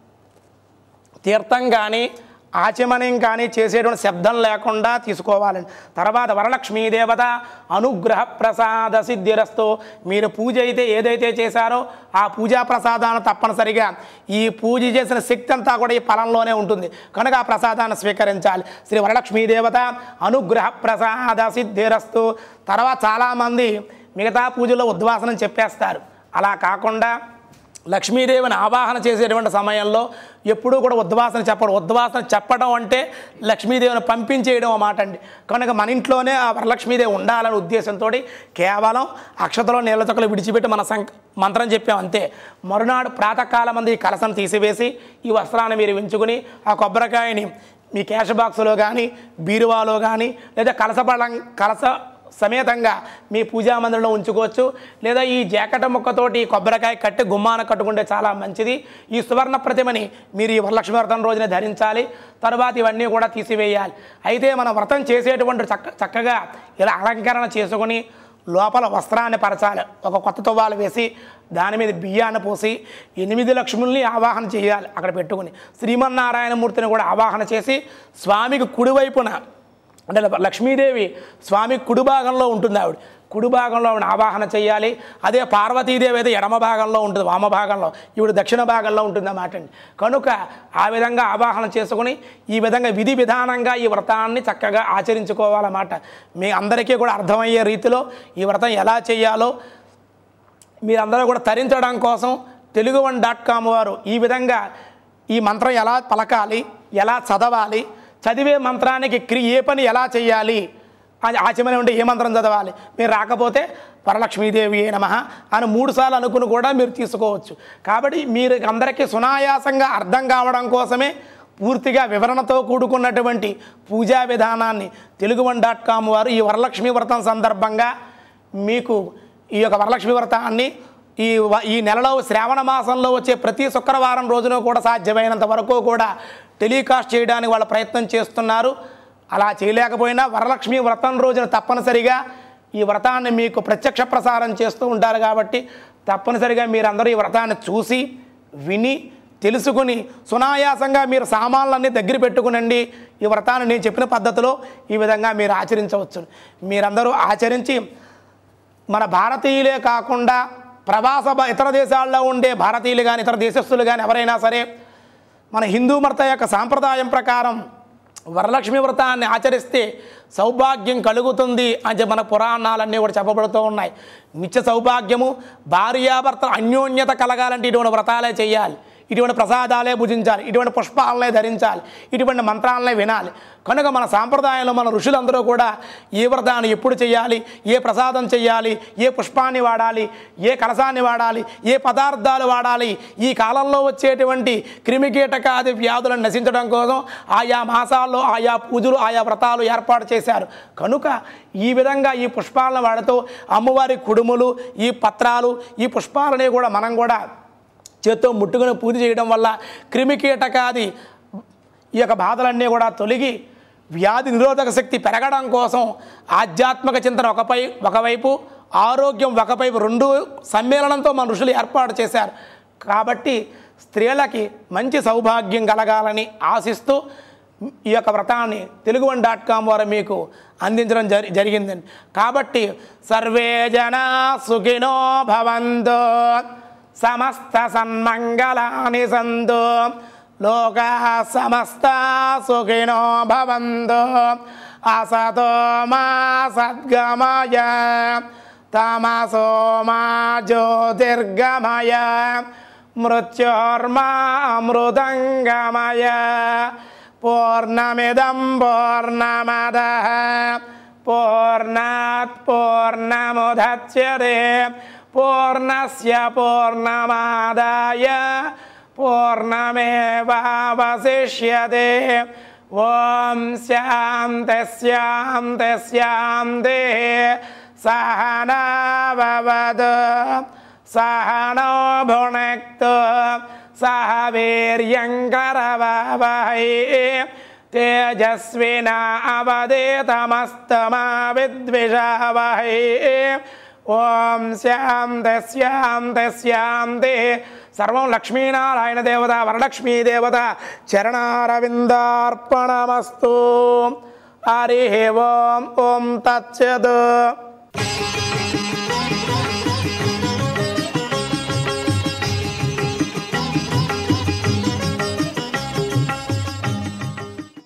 తీర్థం కానీ ఆచమనం కానీ చేసేటువంటి శబ్దం లేకుండా తీసుకోవాలండి తర్వాత వరలక్ష్మీ దేవత అనుగ్రహ ప్రసాద సిద్ధిరస్తు మీరు పూజ అయితే ఏదైతే చేశారో ఆ పూజా ప్రసాదాన్ని తప్పనిసరిగా ఈ పూజ చేసిన శక్తి అంతా కూడా ఈ ఫలంలోనే ఉంటుంది కనుక ఆ ప్రసాదాన్ని స్వీకరించాలి శ్రీ వరలక్ష్మీ దేవత అనుగ్రహ ప్రసాద సిద్ధిరస్తు తర్వాత చాలామంది మిగతా పూజలో ఉద్వాసనం చెప్పేస్తారు అలా కాకుండా లక్ష్మీదేవిని ఆవాహన చేసేటువంటి సమయంలో ఎప్పుడూ కూడా ఉద్వాసన చెప్పడం ఉద్వాసన చెప్పడం అంటే లక్ష్మీదేవిని పంపించేయడం అన్నమాట అండి కనుక మన ఇంట్లోనే ఆ వరలక్ష్మీదేవి ఉండాలనే ఉద్దేశంతో కేవలం అక్షతలో నీళ్ళ చొక్కలు విడిచిపెట్టి మన సంక మంత్రం చెప్పాం అంతే మరునాడు ప్రాతకాలం మంది ఈ కలసం తీసివేసి ఈ వస్త్రాన్ని మీరు ఉంచుకుని ఆ కొబ్బరికాయని మీ క్యాష్ బాక్స్లో కానీ బీరువాలో కానీ లేదా కలసపడం కలస సమేతంగా మీ పూజా మందిరంలో ఉంచుకోవచ్చు లేదా ఈ జాకెట్ ముక్కతోటి ఈ కొబ్బరికాయ కట్టి గుమ్మాన కట్టుకుంటే చాలా మంచిది ఈ సువర్ణ ప్రతిమని మీరు ఈ వరలక్ష్మి వ్రతం రోజున ధరించాలి తర్వాత ఇవన్నీ కూడా తీసివేయాలి అయితే మనం వ్రతం చేసేటువంటి చక్క చక్కగా ఇలా అలంకరణ చేసుకొని లోపల వస్త్రాన్ని పరచాలి ఒక కొత్త తువ్వాలు వేసి దాని మీద బియ్యాన్ని పోసి ఎనిమిది లక్ష్ముల్ని ఆవాహన చేయాలి అక్కడ పెట్టుకుని శ్రీమన్నారాయణమూర్తిని కూడా ఆవాహన చేసి స్వామికి కుడివైపున అంటే లక్ష్మీదేవి స్వామి కుడి భాగంలో ఉంటుంది ఆవిడ కుడి భాగంలో ఆవిడ ఆవాహన చేయాలి అదే పార్వతీదేవి అయితే ఎడమ భాగంలో ఉంటుంది వామ భాగంలో ఈవిడ దక్షిణ భాగంలో ఉంటుంది అన్నమాట అండి కనుక ఆ విధంగా ఆవాహన చేసుకుని ఈ విధంగా విధి విధానంగా ఈ వ్రతాన్ని చక్కగా ఆచరించుకోవాలన్నమాట మీ అందరికీ కూడా అర్థమయ్యే రీతిలో ఈ వ్రతం ఎలా చేయాలో మీరందరూ కూడా తరించడం కోసం తెలుగు వన్ డాట్ కామ్ వారు ఈ విధంగా ఈ మంత్రం ఎలా పలకాలి ఎలా చదవాలి చదివే మంత్రానికి క్రి ఏ పని ఎలా చేయాలి అది ఆచమని ఉంటే ఏ మంత్రం చదవాలి మీరు రాకపోతే వరలక్ష్మీదేవి ఏ నమ అని మూడు సార్లు అనుకుని కూడా మీరు తీసుకోవచ్చు కాబట్టి మీరు అందరికీ సునాయాసంగా అర్థం కావడం కోసమే పూర్తిగా వివరణతో కూడుకున్నటువంటి పూజా విధానాన్ని తెలుగు వన్ డాట్ కామ్ వారు ఈ వరలక్ష్మి వ్రతం సందర్భంగా మీకు ఈ యొక్క వరలక్ష్మి వ్రతాన్ని ఈ వ- ఈ నెలలో శ్రావణ మాసంలో వచ్చే ప్రతి శుక్రవారం రోజున కూడా సాధ్యమైనంత వరకు కూడా టెలికాస్ట్ చేయడానికి వాళ్ళ ప్రయత్నం చేస్తున్నారు అలా చేయలేకపోయినా వరలక్ష్మి వ్రతం రోజున తప్పనిసరిగా ఈ వ్రతాన్ని మీకు ప్రత్యక్ష ప్రసారం చేస్తూ ఉంటారు కాబట్టి తప్పనిసరిగా మీరందరూ ఈ వ్రతాన్ని చూసి విని తెలుసుకుని సునాయాసంగా మీరు సామాన్లన్నీ దగ్గర పెట్టుకునండి ఈ వ్రతాన్ని నేను చెప్పిన పద్ధతిలో ఈ విధంగా మీరు ఆచరించవచ్చు మీరందరూ ఆచరించి మన భారతీయులే కాకుండా ప్రవాస భ- ఇతర దేశాల్లో ఉండే భారతీయులు కానీ ఇతర దేశస్తులు కానీ ఎవరైనా సరే మన హిందూ మత యొక్క సాంప్రదాయం ప్రకారం వరలక్ష్మి వ్రతాన్ని ఆచరిస్తే సౌభాగ్యం కలుగుతుంది అని చెప్పి మన పురాణాలన్నీ కూడా చెప్పబడుతూ ఉన్నాయి నిత్య సౌభాగ్యము భార్యాభర్త అన్యోన్యత కలగాలంటే ఇటువంటి వ్రతాలే చేయాలి ఇటువంటి ప్రసాదాలే భుజించాలి ఇటువంటి పుష్పాలనే ధరించాలి ఇటువంటి మంత్రాలనే వినాలి కనుక మన సాంప్రదాయంలో మన ఋషులందరూ కూడా ఏ వ్రతాన్ని ఎప్పుడు చేయాలి ఏ ప్రసాదం చేయాలి ఏ పుష్పాన్ని వాడాలి ఏ కలసాన్ని వాడాలి ఏ పదార్థాలు వాడాలి ఈ కాలంలో వచ్చేటువంటి క్రిమికీటకాది వ్యాధులను నశించడం కోసం ఆయా మాసాల్లో ఆయా పూజలు ఆయా వ్రతాలు ఏర్పాటు చేశారు కనుక ఈ విధంగా ఈ పుష్పాలను వాడుతూ అమ్మవారి కుడుములు ఈ పత్రాలు ఈ పుష్పాలని కూడా మనం కూడా చేత్తో ముట్టుకుని పూజ చేయడం వల్ల క్రిమికీటకాది ఈ యొక్క బాధలన్నీ కూడా తొలగి వ్యాధి నిరోధక శక్తి పెరగడం కోసం ఆధ్యాత్మిక చింతన ఒకపై ఒకవైపు ఆరోగ్యం ఒకవైపు రెండు సమ్మేళనంతో మన ఋషులు ఏర్పాటు చేశారు కాబట్టి స్త్రీలకి మంచి సౌభాగ్యం కలగాలని ఆశిస్తూ ఈ యొక్క వ్రతాన్ని తెలుగు వన్ డాట్ కామ్ వారు మీకు అందించడం జరి జరిగిందండి కాబట్టి సర్వే జనా సుఖినో భవంతు సమస్త సన్మంగళాని సంతు లోకా సమస్త సుఖినో భవంతు అసతో మా సద్గమయ తమసో మా జ్యోతిర్గమయ మృత్యోర్మా అమృతంగమయ పూర్ణమిదం పూర్ణమద పూర్ణాత్ పూర్ణముద్యతే పూర్ణస్య పూర్ణమాదాయ పూర్ణమేవావశిష్యతే ఓం శాంతి శాంతి శాంతి సహనావవదు सहनो भुनक्तु సహ వీర్యంకరవహై తేజస్వినా అవదేతమస్తమా విద్విషావహై ఓం శాంతి శాంతి శాంతి సర్వం లక్ష్మీనారాయణ దేవత వరలక్ష్మీ దేవత చరణారవిందార్పణమస్తు హరి ఓం ఓం తత్సత్